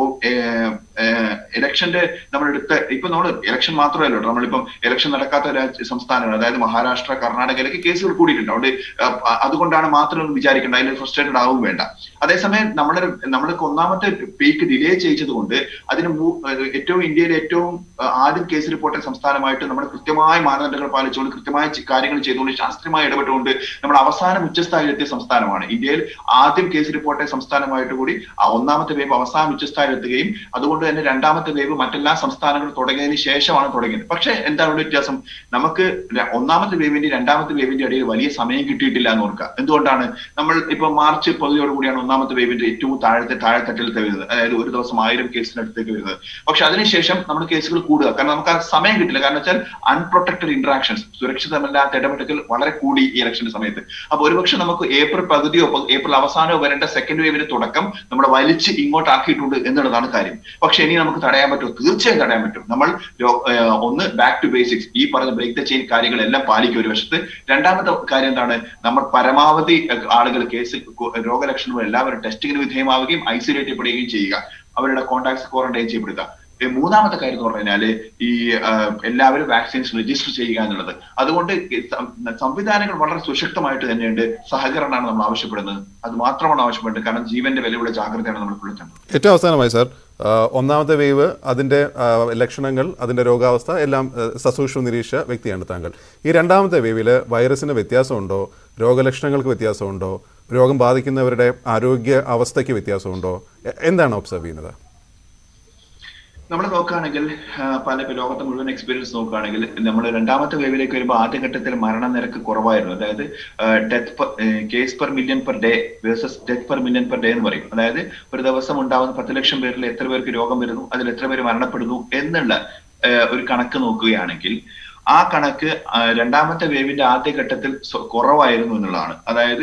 ഇലക്ഷന്റെ നമ്മൾ എടുത്ത ഇപ്പൊ നമ്മൾ ഇലക്ഷൻ മാത്രമല്ല കേട്ടോ നമ്മളിപ്പം ഇലക്ഷൻ നടക്കാത്ത രാജ്യ സംസ്ഥാനങ്ങൾ അതായത് മഹാരാഷ്ട്ര കർണാടകയിലൊക്കെ കേസുകൾ കൂടിയിട്ടുണ്ട് അതുകൊണ്ട് അഹ് അതുകൊണ്ടാണ് മാത്രം ഒന്നും വിചാരിക്കേണ്ട അതിൽ ഫ്രസ്ട്രേറ്റഡ് ആവും വേണ്ട അതേസമയം നമ്മുടെ നമ്മൾക്ക് ഒന്നാമത്തെ പീക്ക് ഡിലേ ചെയ്തത് കൊണ്ട് അതിന് മൂ- ഏഹ് ഏറ്റവും ഇന്ത്യയിലെ ഏറ്റവും ഏഹ് ആദ്യം കേസ് റിപ്പോർട്ട് സംസ്ഥാനമായിട്ട് നമ്മൾ കൃത്യമായ മാനദണ്ഡങ്ങൾ പാലിച്ചുകൊണ്ട് കൃത്യമായ ചി- കാര്യങ്ങൾ ചെയ്തുകൊണ്ട് ശാസ്ത്രീയമായി ഇടപെട്ടുകൊണ്ട് നമ്മൾ അവസാനം ഉച്ചസ്ഥായിലെത്തിയ സംസ്ഥാനമാണ് ഇന്ത്യയിൽ ആദ്യം കേസ് റിപ്പോർട്ട് സംസ്ഥാനമായിട്ട് കൂടി ആ ഒന്നാമത്തെ വേവ് അവസാനം ഉച്ചസ്ഥായിലെത്തുകയും അതുകൊണ്ട് തന്നെ രണ്ടാമത്തെ വേവ് മറ്റെല്ലാ സംസ്ഥാനങ്ങളും തുടങ്ങിയതിന് ശേഷമാണ് തുടങ്ങിയത് പക്ഷേ എന്താണ് ഇവിടെ വ്യത്യാസം നമുക്ക് ര- ഒന്നാമത്തെ വേവിന്റെ രണ്ടാമത്തെ വേവിന്റെ ഇടയിൽ വലിയ സമയം കിട്ടിയിട്ടില്ല എന്ന് ഓർക്കുക എന്തുകൊണ്ടാണ് നമ്മൾ ഇപ്പൊ മാർച്ച് പകുതിയോടുകൂടിയാണ് ഒന്നാമത്തെ വേവിന്റെ ഏറ്റവും താഴത്തെ താഴെത്തട്ടിലത്തെ വരുന്നത് അതായത് ഒരു ദിവസം ആയിരം കേസിനടുത്തേക്ക് വരുന്നത് പക്ഷെ അതിനുശേഷം നമ്മൾ കേസുകൾ കൂടുക കാരണം നമുക്ക് ആ സമയം കിട്ടില്ല കാരണം വെച്ചാൽ അൺപ്രൊട്ടക്റ്റഡ് ഇന്ററാക്ഷൻസ് സുരക്ഷിതമല്ലാത്ത ഇടപെടലുകൾ വളരെ കൂടി ഈ ഇലക്ഷന്റെ സമയത്ത് അപ്പൊ ഒരുപക്ഷെ നമുക്ക് ഏപ്രിൽ പകുതിയോ പ- ഏപ്രിൽ അവസാനമോ വരേണ്ട സെക്കൻഡ് വേവിന്റെ തുടക്കം നമ്മുടെ വലിച്ച് ഇങ്ങോട്ടാക്കിയിട്ടുണ്ട് എന്നുള്ളതാണ് കാര്യം പക്ഷെ ഇനി നമുക്ക് തടയാൻ പറ്റുമോ തീർച്ചയായും തടയാൻ പറ്റും നമ്മൾ രോ- ഏഹ് ഒന്ന് ബാക്ക് ടു ബേസിക്സ് ഈ പറഞ്ഞ ബ്രേക്ക് ദ ചെയിൻ കാര്യങ്ങളെല്ലാം പാലിക്കും ഒരു വശത്ത് രണ്ടാമത്തെ കാര്യം എന്താണ് നമ്മൾ പരമാവധി ഏഹ്, ആളുകൾ കേസ് കൊ- രോഗലക്ഷണങ്ങൾ എല്ലാവരും ടെസ്റ്റിങ്ങിന് വിധേയമാവുകയും ഐസൊലേറ്റ് ചെയ്യപ്പെടുകയും ചെയ്യുക അവരുടെ കോൺടാക്ട്സ് ക്വാറന്റൈൻ ചെയ്യപ്പെടുക ഏ, മൂന്നാമത്തെ കാര്യം എന്ന് പറഞ്ഞു കഴിഞ്ഞാല് ഈ ആ, എല്ലാവരും വാക്സിൻസ് രജിസ്റ്റർ ചെയ്യുക എന്നുള്ളത് അതുകൊണ്ട് ഈ സം- സംവിധാനങ്ങൾ വളരെ സുശക്തമായിട്ട് തന്നെയുണ്ട് സഹകരണമാണ് നമ്മൾ ആവശ്യപ്പെടുന്നത് അത് മാത്രമാണ് ആവശ്യപ്പെടുന്നത് കാരണം ജീവന്റെ വിലയുടെ ജാഗ്രതയാണ് നമ്മൾ പുലർത്തേണ്ടത് ഏറ്റവും അവസാനമായി സാർ ആ, ഒന്നാമത്തെ വേവ് അതിൻ്റെ ആ, ലക്ഷണങ്ങൾ അതിൻ്റെ രോഗാവസ്ഥ എല്ലാം ആ, സസൂക്ഷ്മം നിരീക്ഷിച്ച വ്യക്തിയാണ് താങ്കൾ ഈ രണ്ടാമത്തെ വേവിൽ വൈറസിന് വ്യത്യാസമുണ്ടോ രോഗലക്ഷണങ്ങൾക്ക് വ്യത്യാസമുണ്ടോ രോഗം ബാധിക്കുന്നവരുടെ ആരോഗ്യ അവസ്ഥയ്ക്ക് വ്യത്യാസമുണ്ടോ എ- എന്താണ് ഒബ്സർവ് ചെയ്യുന്നത് നമ്മൾ നോക്കുകയാണെങ്കിൽ ആ, പല ഇപ്പൊ ലോകത്തെ മുഴുവൻ എക്സ്പീരിയൻസ് നോക്കുകയാണെങ്കിൽ നമ്മൾ രണ്ടാമത്തെ വേവിലേക്ക് വരുമ്പോൾ ആദ്യഘട്ടത്തിൽ മരണനിരക്ക് കുറവായിരുന്നു അതായത് death case per million per day versus death per million per day എന്ന് പറയും അതായത് ഒരു ദിവസം ഉണ്ടാവുന്ന പത്ത് ലക്ഷം പേരിൽ എത്ര പേർക്ക് രോഗം വരുന്നു അതിൽ എത്ര പേര് മരണപ്പെടുന്നു എന്നുള്ള ആ, ഒരു കണക്ക് നോക്കുകയാണെങ്കിൽ ആ കണക്ക് ആ, രണ്ടാമത്തെ വേവിന്റെ ആദ്യഘട്ടത്തിൽ സ്വ- കുറവായിരുന്നു എന്നുള്ളതാണ് അതായത്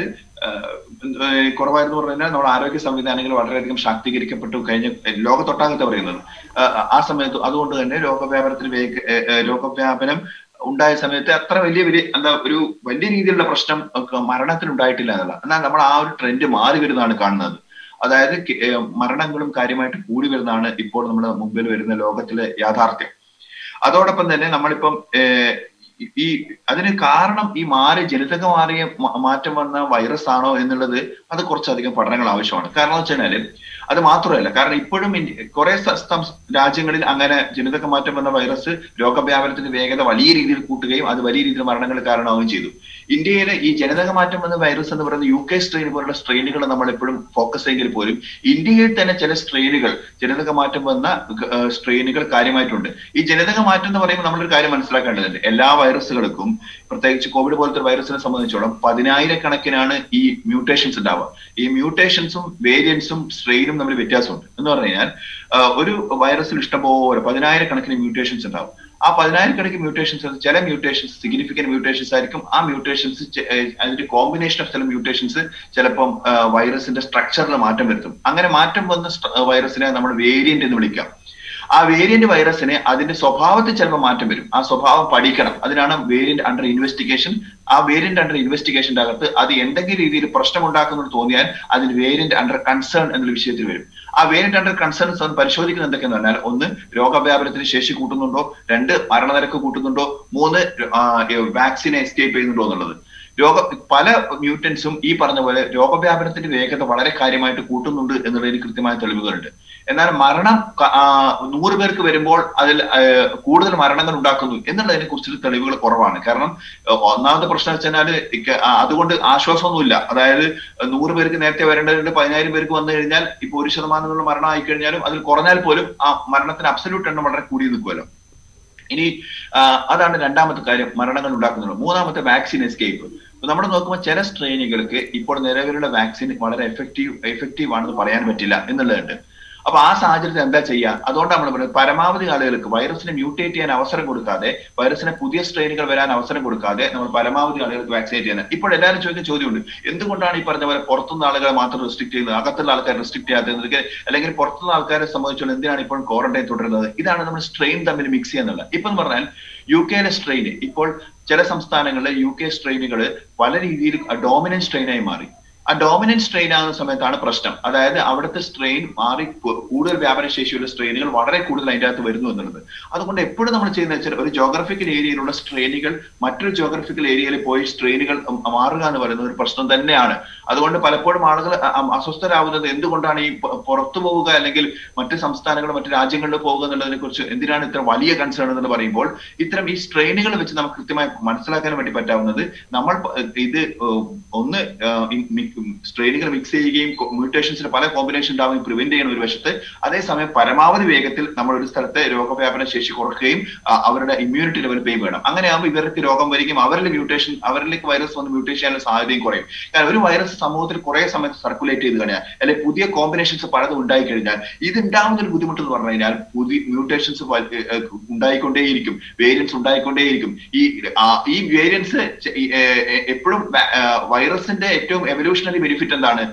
ഏഹ് കുറവായിരുന്നു പറഞ്ഞു കഴിഞ്ഞാൽ നമ്മുടെ ആരോഗ്യ സംവിധാനങ്ങൾ വളരെയധികം ശാക്തീകരിക്കപ്പെട്ടു കഴിഞ്ഞ ലോകത്തൊട്ടാകത്തെ പറയുന്നത് ആഹ് ആ സമയത്ത് അതുകൊണ്ട് തന്നെ രോഗവ്യാപനത്തിന് വേഗ ഏഹ് ഏഹ് രോഗവ്യാപനം ഉണ്ടായ സമയത്ത് അത്ര വലിയ വലിയ എന്താ ഒരു വലിയ രീതിയിലുള്ള പ്രശ്നം ഒക്കെ മരണത്തിന് ഉണ്ടായിട്ടില്ല എന്നല്ല എന്നാൽ നമ്മൾ ആ ഒരു ട്രെൻഡ് മാറി വരുന്നതാണ് കാണുന്നത് അതായത് കെ- ഏഹ് മരണങ്ങളും കാര്യമായിട്ട് കൂടി വരുന്നതാണ് ഇപ്പോൾ നമ്മുടെ മുമ്പിൽ വരുന്ന ലോകത്തിലെ യാഥാർത്ഥ്യം അതോടൊപ്പം തന്നെ നമ്മളിപ്പം ഏഹ് ഈ- ഈ അതിന് കാരണം ഈ മാറി ജനിതക മാറിയ മ- മാറ്റം വന്ന വൈറസ് ആണോ എന്നുള്ളത് അത് കുറച്ചധികം പഠനങ്ങൾ ആവശ്യമാണ് കാരണം എന്ന് വെച്ച് കഴിഞ്ഞാല് അത് മാത്രമല്ല കാരണം ഇപ്പോഴും ഇന്ത്യ- കുറെ സ- സം- രാജ്യങ്ങളിൽ അങ്ങനെ ജനിതക മാറ്റം വന്ന വൈറസ് രോഗവ്യാപനത്തിന്റെ വേഗത വലിയ രീതിയിൽ കൂട്ടുകയും അത് വലിയ രീതിയിൽ മരണങ്ങൾ കാരണമാവുകയും ചെയ്തു ഇന്ത്യയിലെ ഈ ജനിതക മാറ്റം വന്ന വൈറസ് എന്ന് പറയുന്ന യു കെ സ്ട്രെയിൻ പോലുള്ള സ്ട്രെയിനുകൾ നമ്മൾ എപ്പോഴും ഫോക്കസ് ചെയ്യെങ്കിൽ പോലും ഇന്ത്യയിൽ തന്നെ ചില സ്ട്രെയിനുകൾ ജനിതക മാറ്റം വന്ന സ്ട്രെയിനുകൾ കാര്യമായിട്ടുണ്ട് ഈ ജനിതക മാറ്റം എന്ന് പറയുമ്പോൾ നമ്മളൊരു കാര്യം മനസ്സിലാക്കേണ്ടതുണ്ട് എല്ലാ വൈറസുകൾക്കും പ്രത്യേകിച്ച് കോവിഡ് പോലത്തെ ഒരു വൈറസിനെ സംബന്ധിച്ചോളം പതിനായിരക്കണക്കിനാണ് ഈ മ്യൂട്ടേഷൻസ് ഉണ്ടാവുക ഈ മ്യൂട്ടേഷൻസും വേരിയൻസും സ്ട്രെയിനും തമ്മിൽ വ്യത്യാസമുണ്ട് എന്ന് പറഞ്ഞു കഴിഞ്ഞാൽ ആ, ഒരു വൈറസിൽ ഇഷ്ടംപോലെ പതിനായിരക്കണക്കിന് മ്യൂട്ടേഷൻസ് ഉണ്ടാവും ആ പതിനായിരക്കണക്കിന് മ്യൂട്ടേഷൻസ് ചില മ്യൂട്ടേഷൻസ് സിഗ്നിഫിക്കന്റ് മ്യൂട്ടേഷൻസ് ആയിരിക്കും ആ മ്യൂട്ടേഷൻസ് അതിന്റെ കോമ്പിനേഷൻ ഓഫ് ചില മ്യൂട്ടേഷൻസ് ചിലപ്പം വൈറസിന്റെ സ്ട്രക്ചറിൽ മാറ്റം വരുത്തും അങ്ങനെ മാറ്റം വന്ന വൈറസിനെ നമ്മൾ വേരിയന്റ് എന്ന് വിളിക്കാം ആ വേരിയന്റ് വൈറസിന് അതിന്റെ സ്വഭാവത്തിൽ ചിലപ്പോൾ മാറ്റം വരും ആ സ്വഭാവം പഠിക്കണം അതിനാണ് വേരിയന്റ് അണ്ടർ ഇൻവെസ്റ്റിഗേഷൻ ആ വേരിയന്റ് അണ്ടർ ഇൻവെസ്റ്റിഗേഷന്റെ അകത്ത് അത് എന്തെങ്കിലും രീതിയിൽ പ്രശ്നമുണ്ടാക്കുന്നു തോന്നിയാൽ അതിന് വേരിയന്റ് അണ്ടർ കൺസേൺ എന്നുള്ള വിഷയത്തിൽ വരും ആ വേരിയന്റ് അണ്ടർ കൺസേൺസ് അത് പരിശോധിക്കുന്നത് എന്തൊക്കെയെന്ന് പറഞ്ഞാൽ ഒന്ന് രോഗവ്യാപനത്തിന് ശേഷി കൂട്ടുന്നുണ്ടോ രണ്ട് മരണനിരക്ക് കൂട്ടുന്നുണ്ടോ മൂന്ന് വാക്സിനെ എസ്കേപ്പ് ചെയ്യുന്നുണ്ടോ എന്നുള്ളത് രോഗ പല മ്യൂട്ടൻസും ഈ പറഞ്ഞ പോലെ രോഗവ്യാപനത്തിന്റെ വേഗത വളരെ കാര്യമായിട്ട് കൂട്ടുന്നുണ്ട് എന്നുള്ളതിന് കൃത്യമായ തെളിവുകളുണ്ട് എന്നാൽ മരണം ക- ആ, നൂറ് പേർക്ക് വരുമ്പോൾ അതിൽ ആ, കൂടുതൽ മരണങ്ങൾ ഉണ്ടാക്കുന്നു എന്നുള്ളതിനെ കുറിച്ചുള്ള തെളിവുകൾ കുറവാണ് കാരണം ആ, ഒന്നാമത്തെ പ്രശ്നം വെച്ചാൽ അതുകൊണ്ട് ആശ്വാസമൊന്നുമില്ല അതായത് നൂറ് പേർക്ക് നേരത്തെ വരേണ്ടതുണ്ട് പതിനായിരം പേർക്ക് വന്നു കഴിഞ്ഞാൽ ഇപ്പൊ ഒരു ശതമാനം എന്നുള്ള മരണം ആയി കഴിഞ്ഞാലും അതിൽ കുറഞ്ഞാൽ പോലും ആ മരണത്തിന് അബ്സല്യൂട്ട് എണ്ണം വളരെ കൂടി നിൽക്കുമല്ലോ ഇനി ആ, അതാണ് രണ്ടാമത്തെ കാര്യം മരണങ്ങൾ ഉണ്ടാക്കുന്നത് മൂന്നാമത്തെ വാക്സിൻ എസ്കേപ്പ് നമ്മൾ നോക്കുമ്പോൾ ചില സ്ട്രെയിനുകൾക്ക് ഇപ്പോൾ നിലവിലുള്ള വാക്സിൻ വളരെ എഫക്റ്റീവ് എഫക്റ്റീവ് ആണെന്ന് പറയാൻ പറ്റില്ല എന്നുള്ളതുണ്ട് അപ്പൊ ആ സാഹചര്യത്തിൽ എന്താ ചെയ്യുക അതുകൊണ്ടാണ് നമ്മൾ പറയുന്നത് പരമാവധി ആളുകൾക്ക് വൈറസിനെ മ്യൂട്ടേറ്റ് ചെയ്യാൻ അവസരം കൊടുക്കാതെ വൈറസിനെ പുതിയ സ്ട്രെയിനുകൾ വരാൻ അവസരം കൊടുക്കാതെ നമ്മൾ പരമാവധി ആളുകൾക്ക് വാക്സിനേറ്റ് ചെയ്യാൻ ഇപ്പോൾ എല്ലാവരും ചോദിക്കുന്ന ചോദ്യമുണ്ട് എന്തുകൊണ്ടാണ് ഈ പറഞ്ഞ പോലെ പുറത്തുനിന്ന് ആളുകളെ മാത്രം റെസ്ട്രിക്ട് ചെയ്യുന്നത് അകത്തുള്ള ആൾക്കാരെ റെസ്ട്രിക്ട് ചെയ്യാത്തത് അല്ലെങ്കിൽ പുറത്തുനിന്ന് ആൾക്കാരെ സംബന്ധിച്ചുള്ള എന്തിനാണ് ഇപ്പോൾ ക്വാറന്റൈൻ തുടരുന്നത് ഇതാണ് നമ്മൾ സ്ട്രെയിൻ തമ്മിൽ മിക്സ് ചെയ്യാന്നുള്ളത് ഇപ്പൊ എന്ന് പറഞ്ഞാൽ യു കെയിലെ സ്ട്രെയിൻ ഇപ്പോൾ ചില സംസ്ഥാനങ്ങളിലെ യു കെ സ്ട്രെയിനുകൾ പല രീതിയിൽ ഡോമിനന്റ് സ്ട്രെയിനായി മാറി ആ ഡോമിനന്റ് സ്ട്രെയിൻ ആകുന്ന സമയത്താണ് പ്രശ്നം അതായത് അവിടുത്തെ സ്ട്രെയിൻ മാറി കു- കൂടുതൽ വ്യാപന ശേഷിയുള്ള സ്ട്രെയിനുകൾ വളരെ കൂടുതൽ അതിന്റെ അകത്ത് വരുന്നു എന്നുള്ളത് അതുകൊണ്ട് എപ്പോഴും നമ്മൾ ചെയ്യുന്ന വെച്ചാൽ ഒരു ജോഗ്രഫിക്കൽ ഏരിയയിലുള്ള സ്ട്രെയിനുകൾ മറ്റൊരു ജോഗ്രഫിക്കൽ ഏരിയയിൽ പോയി സ്ട്രെയിനുകൾ മാറുക എന്ന് പറയുന്നത് ഒരു പ്രശ്നം തന്നെയാണ് അതുകൊണ്ട് പലപ്പോഴും ആളുകൾ അ- അ- അസ്വസ്ഥരാകുന്നത് എന്തുകൊണ്ടാണ് ഈ പ- പുറത്തു പോവുക അല്ലെങ്കിൽ മറ്റ് സംസ്ഥാനങ്ങൾ മറ്റ് രാജ്യങ്ങളിൽ പോകുക എന്നുള്ളതിനെ കുറിച്ച് എന്തിനാണ് ഇത്ര വലിയ കൺസേൺ എന്ന് പറയുമ്പോൾ ഇത്തരം ഈ സ്ട്രെയിനുകൾ വെച്ച് നമുക്ക് കൃത്യമായി മനസ്സിലാക്കാൻ വേണ്ടി പറ്റാവുന്നത് നമ്മൾ പ- ഇത് ഏഹ്, ഒന്ന് സ്ട്രെയിനുകൾ മിക്സ് ചെയ്യുകയും മ്യൂട്ടേഷൻസിന് പല കോമ്പിനേഷൻ ഉണ്ടാവുകയും പ്രിവെന്റ് ചെയ്യണം ഒരു വശത്ത് അതേസമയം പരമാവധി വേഗത്തിൽ നമ്മൾ ഒരു സ്ഥലത്തെ രോഗവ്യാപന ശേഷി കുറയ്ക്കുകയും ആ, അവരുടെ ഇമ്മ്യൂണിറ്റി ഡെവലപ്പ് ചെയ്യുകയും വേണം അങ്ങനെയാകുമ്പോൾ ഇവർക്ക് രോഗം വരികയും അവരിൽ മ്യൂട്ടേഷൻ അവരിലേക്ക് വൈറസ് വന്ന് മ്യൂട്ടേഷൻ ചെയ്യാനുള്ള സാധ്യതയും കുറയും കാരണം ഒരു വൈറസ് സമൂഹത്തിൽ കുറെ സമയത്ത് സർക്കുലേറ്റ് ചെയ്ത് കഴിഞ്ഞാൽ അല്ലെങ്കിൽ പുതിയ കോമ്പിനേഷൻസ് പലതും ഉണ്ടായി കഴിഞ്ഞാൽ ഇത് ഉണ്ടാകുന്ന ഒരു ബുദ്ധിമുട്ട് എന്ന് പറഞ്ഞു കഴിഞ്ഞാൽ പുതിയ മ്യൂട്ടേഷൻസ് ഉണ്ടായിക്കൊണ്ടേയിരിക്കും വേരിയൻസ് ഉണ്ടായിക്കൊണ്ടേയിരിക്കും ഈ ആ, ഈ വേരിയൻസ് എപ്പോഴും വൈറസിന്റെ ഏറ്റവും എവല്യൂഷണറി ബെനിഫിറ്റ് എന്താണ്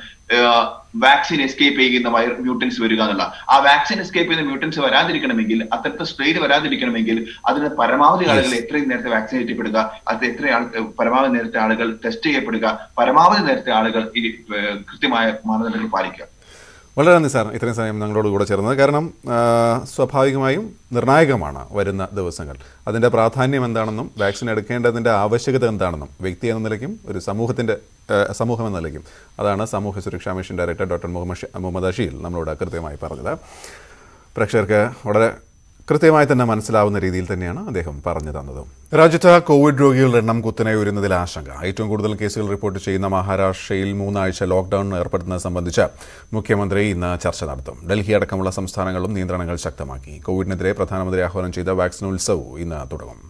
വാക്സിൻ എസ്കേപ്പ് ചെയ്യുന്ന മ്യൂട്ടൻസ് വരിക എന്നുള്ള ആ വാക്സിൻ എസ്കേപ്പ് ചെയ്യുന്ന മ്യൂട്ടൻസ് വരാതിരിക്കണമെങ്കിൽ അത്തരത്തെ സ്ട്രെയിൻ വരാതിരിക്കണമെങ്കിൽ അതിന് പരമാവധി ആളുകൾ എത്രയും നേരത്തെ വാക്സിനേറ്റ് ചെയ്യപ്പെടുക അത് എത്ര ആൾ പരമാവധി നേരത്തെ ആളുകൾ ടെസ്റ്റ് ചെയ്യപ്പെടുക പരമാവധി നേരത്തെ ആളുകൾ ഈ ഏഹ്, കൃത്യമായ മാനദണ്ഡങ്ങൾ പാലിക്കുക വളരെ നന്ദി സാർ ഇത്രയും സമയം ഞങ്ങളോട് കൂടെ ചേർന്നത് കാരണം ആ, സ്വാഭാവികമായും നിർണായകമാണ് വരുന്ന ദിവസങ്ങൾ അതിൻ്റെ പ്രാധാന്യം എന്താണെന്നും വാക്സിൻ എടുക്കേണ്ടതിൻ്റെ ആവശ്യകത എന്താണെന്നും വ്യക്തി എന്ന നിലയ്ക്കും ഒരു സമൂഹത്തിൻ്റെ ആ, സമൂഹം എന്ന നിലയ്ക്കും അതാണ് സാമൂഹ്യ സുരക്ഷാ മിഷൻ ഡയറക്ടർ ഡോക്ടർ മുഹമ്മദ് ഷ- മുഹമ്മദ് അഷീൽ നമ്മളോട് കൃത്യമായി പറഞ്ഞത് പ്രേക്ഷകർക്ക് വളരെ കൃത്യമായി തന്നെ മനസ്സിലാവുന്ന രീതിയിൽ തന്നെയാണ് അദ്ദേഹം പറഞ്ഞു തന്നത് രാജ്യത്ത് കോവിഡ് രോഗികളുടെ എണ്ണം കുത്തനെ ഉയരുന്നതിൽ ആശങ്ക ഏറ്റവും കൂടുതൽ കേസുകൾ റിപ്പോർട്ട് ചെയ്യുന്ന മഹാരാഷ്ട്രയിൽ മൂന്നാഴ്ച ലോക്ക്ഡൌൺ ഏർപ്പെടുത്തുന്നത് സംബന്ധിച്ച് മുഖ്യമന്ത്രി ഇന്ന് ചർച്ച നടത്തും ഡൽഹി അടക്കമുള്ള സംസ്ഥാനങ്ങളും നിയന്ത്രണങ്ങൾ ശക്തമാക്കി കോവിഡിനെതിരെ പ്രധാനമന്ത്രി ആഹ്വാനം ചെയ്ത വാക്സിൻ ഉത്സവ് ഇന്ന് തുടങ്ങും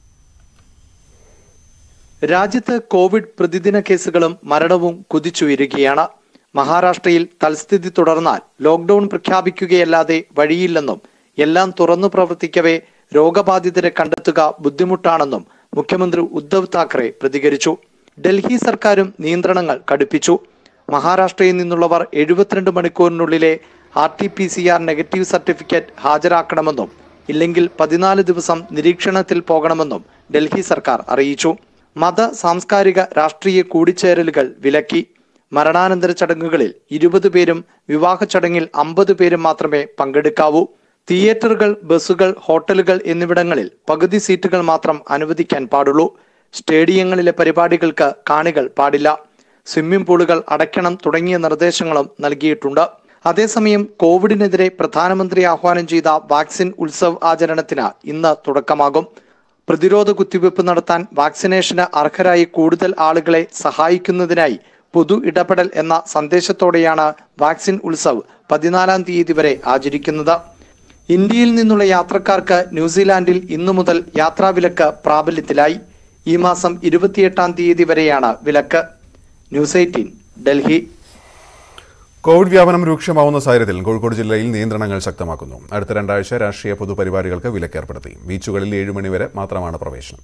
രാജ്യത്ത് കോവിഡ് പ്രതിദിന കേസുകളും മരണവും കുതിച്ചുയരുകയാണ് മഹാരാഷ്ട്രയിൽ തൽസ്ഥിതി തുടർന്നാൽ ലോക്ഡൌൺ പ്രഖ്യാപിക്കുകയല്ലാതെ വഴിയില്ലെന്നും എല്ലാം തുറന്നു പ്രവർത്തിക്കവേ രോഗബാധിതരെ കണ്ടെത്തുക ബുദ്ധിമുട്ടാണെന്നും മുഖ്യമന്ത്രി ഉദ്ധവ് താക്കറെ പ്രതികരിച്ചു ഡൽഹി സർക്കാരും നിയന്ത്രണങ്ങൾ കടുപ്പിച്ചു മഹാരാഷ്ട്രയിൽ നിന്നുള്ളവർ എഴുപത്തിരണ്ട് മണിക്കൂറിനുള്ളിലെ R T P C R negative certificate ഹാജരാക്കണമെന്നും ഇല്ലെങ്കിൽ പതിനാല് ദിവസം നിരീക്ഷണത്തിൽ പോകണമെന്നും ഡൽഹി സർക്കാർ അറിയിച്ചു മത സാംസ്കാരിക രാഷ്ട്രീയ കൂടിച്ചേരലുകൾ വിലക്കി മരണാനന്തര ചടങ്ങുകളിൽ ഇരുപത് പേരും വിവാഹ ചടങ്ങിൽ അമ്പത് പേരും മാത്രമേ പങ്കെടുക്കാവൂ തിയേറ്ററുകൾ ബസ്സുകൾ ഹോട്ടലുകൾ എന്നിവിടങ്ങളിൽ പകുതി സീറ്റുകൾ മാത്രം അനുവദിക്കാൻ പാടുള്ളൂ സ്റ്റേഡിയങ്ങളിലെ പരിപാടികൾക്ക് കാണികൾ പാടില്ല സ്വിമ്മിംഗ് പൂളുകൾ അടയ്ക്കണം തുടങ്ങിയ നിർദ്ദേശങ്ങളും നൽകിയിട്ടുണ്ട് അതേസമയം കോവിഡിനെതിരെ പ്രധാനമന്ത്രി ആഹ്വാനം ചെയ്ത വാക്സിൻ ഉത്സവ് ആചരണത്തിന് ഇന്ന് തുടക്കമാകും പ്രതിരോധ കുത്തിവയ്പ് നടത്താൻ വാക്സിനേഷന് അർഹരായി കൂടുതൽ ആളുകളെ സഹായിക്കുന്നതിനായി പൊതു ഇടപെടൽ എന്ന സന്ദേശത്തോടെയാണ് വാക്സിൻ ഉത്സവ് പതിനാലാം തീയതി വരെ ആചരിക്കുന്നത് ഇന്ത്യയിൽ നിന്നുള്ള യാത്രക്കാർക്ക് ന്യൂസിലാൻഡിൽ ഇന്നു മുതൽ യാത്രാവിലക്ക് പ്രാബല്യത്തിലായി ഈ മാസം ഇരുപത്തിയെട്ടാം തീയതി വരെയാണ് വിലക്ക് ന്യൂസ് എയ്റ്റീൻ ഡൽഹി കോവിഡ് വ്യാപനം രൂക്ഷമാവുന്ന സാഹചര്യത്തിൽ കോഴിക്കോട് ജില്ലയിൽ നിയന്ത്രണങ്ങൾ ശക്തമാക്കുന്നു അടുത്ത രണ്ടാഴ്ച രാഷ്ട്രീയ പൊതുപരിപാടികൾക്ക് വിലക്കേർപ്പെടുത്തി ബീച്ചുകളിൽ ഏഴ് മണിവരെ മാത്രമാണ് പ്രവേശനം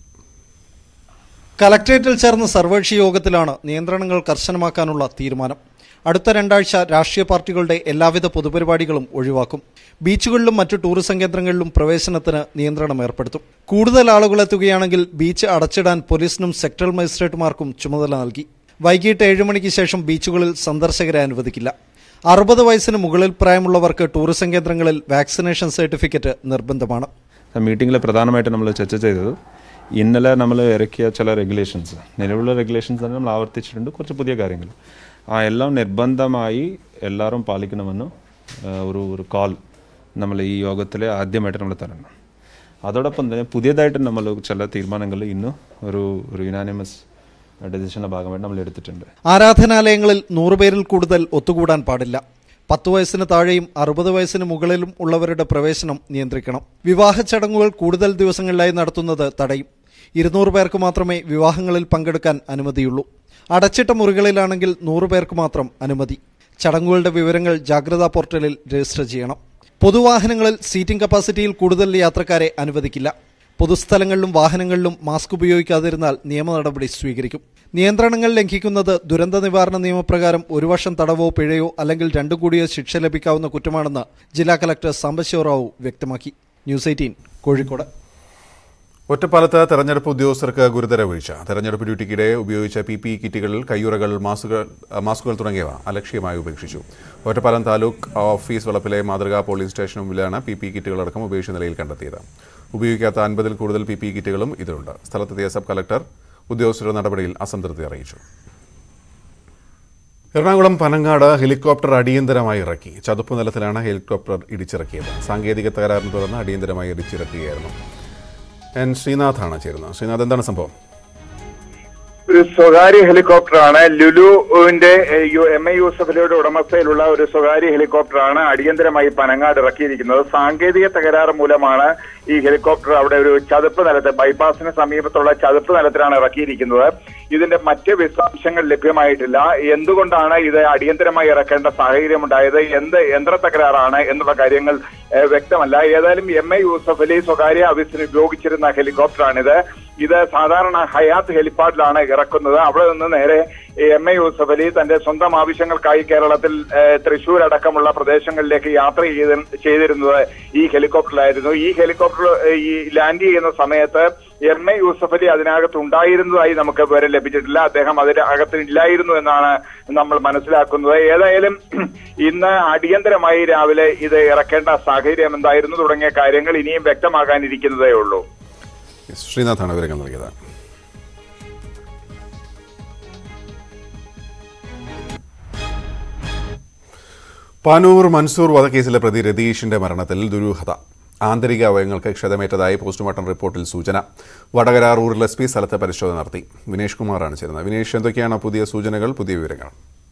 കലക്ട്രേറ്റിൽ ചേർന്ന സർവകക്ഷി യോഗത്തിലാണ് നിയന്ത്രണങ്ങൾ കർശനമാക്കാനുള്ള തീരുമാനം അടുത്ത രണ്ടാഴ്ച രാഷ്ട്രീയ പാർട്ടികളുടെ എല്ലാവിധ പൊതുപരിപാടികളും ഒഴിവാക്കും ബീച്ചുകളിലും മറ്റു ടൂറിസം കേന്ദ്രങ്ങളിലും പ്രവേശനത്തിന് നിയന്ത്രണം ഏർപ്പെടുത്തും കൂടുതൽ ആളുകൾ എത്തുകയാണെങ്കിൽ ബീച്ച് അടച്ചിടാൻ പോലീസിനും സെക്ടറൽ മജിസ്ട്രേറ്റുമാർക്കും ചുമതല നൽകി വൈകിട്ട് ഏഴ് മണിക്ക് ശേഷം ബീച്ചുകളിൽ സന്ദർശകരെ അനുവദിക്കില്ല അറുപത് വയസ്സിന് മുകളിൽ പ്രായമുള്ളവർക്ക് ടൂറിസം കേന്ദ്രങ്ങളിൽ വാക്സിനേഷൻ സർട്ടിഫിക്കറ്റ് നിർബന്ധമാണ് മീറ്റിങ്ങിൽ പ്രധാനമായിട്ട് നമ്മൾ ചർച്ച ചെയ്തത് ഇന്നലെ നമ്മൾ ഇറക്കിയ ചില റെഗുലേഷൻസ് നിലവിലുള്ള റെഗുലേഷൻസ് തന്നെ നമ്മൾ ആവർത്തിച്ചിട്ടുണ്ട് കുറച്ച് പുതിയ കാര്യങ്ങൾ ആ എല്ലാം നിർബന്ധമായി എല്ലാവരും പാലിക്കണമെന്ന് ആ, ഒരു ഒരു കോൾ നമ്മൾ ഈ യോഗത്തിൽ ആദ്യമായിട്ട് നമ്മൾ തരണം അതോടൊപ്പം തന്നെ പുതിയതായിട്ട് നമ്മൾ ചില തീരുമാനങ്ങൾ ഇന്ന് ഒരു ഒരു യുനാനിമസ് ഡിസിഷൻ്റെ ഭാഗമായിട്ട് നമ്മൾ എടുത്തിട്ടുണ്ട് ആരാധനാലയങ്ങളിൽ നൂറുപേരിൽ കൂടുതൽ ഒത്തുകൂടാൻ പാടില്ല പത്ത് വയസ്സിന് താഴെയും അറുപത് വയസ്സിന് മുകളിലും ഉള്ളവരുടെ പ്രവേശനം നിയന്ത്രിക്കണം വിവാഹ ചടങ്ങുകൾ കൂടുതൽ ദിവസങ്ങളിലായി നടത്തുന്നത് തടയും ഇരുന്നൂറ് പേർക്ക് മാത്രമേ വിവാഹങ്ങളിൽ പങ്കെടുക്കാൻ അനുമതിയുള്ളൂ അടച്ചിട്ട മുറികളിലാണെങ്കിൽ നൂറ് പേർക്ക് മാത്രം അനുമതി ചടങ്ങുകളുടെ വിവരങ്ങൾ ജാഗ്രതാ പോർട്ടലിൽ രജിസ്റ്റർ ചെയ്യണം പൊതുവാഹനങ്ങളിൽ സീറ്റിംഗ് കപ്പാസിറ്റിയിൽ കൂടുതൽ യാത്രക്കാരെ അനുവദിക്കില്ല പൊതുസ്ഥലങ്ങളിലും വാഹനങ്ങളിലും മാസ്ക് ഉപയോഗിക്കാതിരുന്നാൽ നിയമ നടപടി സ്വീകരിക്കും നിയന്ത്രണങ്ങൾ ലംഘിക്കുന്നത് ദുരന്ത നിവാരണ നിയമപ്രകാരം ഒരു വർഷം തടവോ പിഴയോ അല്ലെങ്കിൽ രണ്ടു കൂടിയോ ശിക്ഷ ലഭിക്കാവുന്ന കുറ്റമാണെന്ന് ജില്ലാ കലക്ടർ സാംബശിവറാവു വ്യക്തമാക്കി ന്യൂസ് എയ്റ്റീൻ കോഴിക്കോട് ഒറ്റപ്പാലത്ത് തെരഞ്ഞെടുപ്പ് ഉദ്യോഗസ്ഥർക്ക് ഗുരുതര വീഴ്ച തെരഞ്ഞെടുപ്പ് ഡ്യൂട്ടിക്കിടെ ഉപയോഗിച്ച പി പി കിറ്റുകൾ കയ്യുറകൾ മാസ്കുകൾ മാസ്കുകൾ തുടങ്ങിയവ അലക്ഷ്യമായി ഉപേക്ഷിച്ചു ഒറ്റപ്പാലം താലൂക്ക് ഓഫീസ് വളപ്പിലെ മാതൃകാ പോളിംഗ് സ്റ്റേഷന് മുമ്പിലാണ് പി പി കിറ്റുകളടക്കം ഉപേക്ഷിച്ച നിലയിൽ കണ്ടെത്തിയത് ഉപയോഗിക്കാത്ത അൻപതിൽ കൂടുതൽ പി പി കിറ്റുകളും ഇതിലുണ്ട് സ്ഥലത്തെത്തിയ സബ് കളക്ടർ ഉദ്യോഗസ്ഥരുടെ നടപടിയിൽ അസംതൃപ്തി അറിയിച്ചു എറണാകുളം പനങ്ങാട് ഹെലികോപ്റ്റർ അടിയന്തരമായി ഇറക്കി ചതുപ്പ് നിലത്തിലാണ് ഹെലികോപ്റ്റർ ഇടിച്ചിറക്കിയത് സാങ്കേതിക തകരാറിനെ തുടർന്ന് അടിയന്തരമായി ഇടിച്ചിറക്കുകയായിരുന്നു എൻ ശ്രീനാഥാണ് ചേരുന്നത് ശ്രീനാഥ് എന്താണ് സംഭവം ഒരു സ്വകാര്യ ഹെലികോപ്റ്ററാണ് ലുലുവിന്റെ ഏഹ്, യു- എം എ യൂസഫലിയുടെ ഉടമസ്ഥയിലുള്ള ഒരു സ്വകാര്യ ഹെലികോപ്റ്ററാണ് അടിയന്തരമായി പനങ്ങാട് ഇറക്കിയിരിക്കുന്നത് സാങ്കേതിക തകരാറ് മൂലമാണ് ഈ ഹെലികോപ്റ്റർ അവിടെ ഒരു ചതുപ്പ് നിലത്ത് ബൈപ്പാസിന് സമീപത്തുള്ള ചതുപ്പ് നിലത്തിലാണ് ഇറക്കിയിരിക്കുന്നത് ഇതിന്റെ മറ്റ് വിശദാംശങ്ങൾ ലഭ്യമായിട്ടില്ല എന്തുകൊണ്ടാണ് ഇത് അടിയന്തരമായി ഇറക്കേണ്ട സാഹചര്യം ഉണ്ടായത് എന്ത് യന്ത്ര തകരാറാണ് എന്നുള്ള കാര്യങ്ങൾ ഏഹ്, വ്യക്തമല്ല ഏതായാലും എം എ യൂസഫ് അലി സ്വകാര്യ ആവശ്യത്തിന് ഉപയോഗിച്ചിരുന്ന ഹെലികോപ്റ്ററാണിത് ഇത് സാധാരണ ഹയാത്ത് ഹെലിപ്പാഡിലാണ് ഇറക്കുന്നത് അവിടെ നിന്ന് നേരെ എം എ യൂസഫ് അലി തന്റെ സ്വന്തം ആവശ്യങ്ങൾക്കായി കേരളത്തിൽ ഏഹ്, തൃശൂർ അടക്കമുള്ള പ്രദേശങ്ങളിലേക്ക് യാത്ര ചെയ്ത് ചെയ്തിരുന്നത് ഈ ഹെലികോപ്റ്ററിലായിരുന്നു ഈ ഹെലികോപ്റ്റർ ഏഹ്, ഈ ലാൻഡ് ചെയ്യുന്ന സമയത്ത് എം എ യൂസഫ് അലി അതിനകത്ത് ഉണ്ടായിരുന്നതായി നമുക്ക് വിവരം ലഭിച്ചിട്ടില്ല അദ്ദേഹം അതിന്റെ അകത്തില്ലായിരുന്നു എന്നാണ് നമ്മൾ മനസ്സിലാക്കുന്നത് ഏതായാലും ഇന്ന് അടിയന്തരമായി രാവിലെ ഇത് ഇറക്കേണ്ട സാഹചര്യം എന്തായിരുന്നു തുടങ്ങിയ കാര്യങ്ങൾ ഇനിയും വ്യക്തമാകാനിരിക്കുന്നതേ ഉള്ളൂ ശ്രീനാഥാണ് വിവരങ്ങൾ നൽകിയത് പാനൂർ മൻസൂർ വധക്കേസിലെ പ്രതി രതീഷിന്റെ മരണത്തിൽ ദുരൂഹത ആന്തരിക അവയവങ്ങൾക്ക് ക്ഷതമേറ്റതായി പോസ്റ്റ്മോർട്ടം റിപ്പോർട്ടിൽ സൂചന വടകര റൂറൽ എസ് പി സ്ഥലത്തെ പരിശോധന നടത്തി വിനേഷ് കുമാറാണ് ചേരുന്നത് വിനേഷ് എന്തൊക്കെയാണ് പുതിയ സൂചനകൾ പുതിയ വിവരങ്ങൾ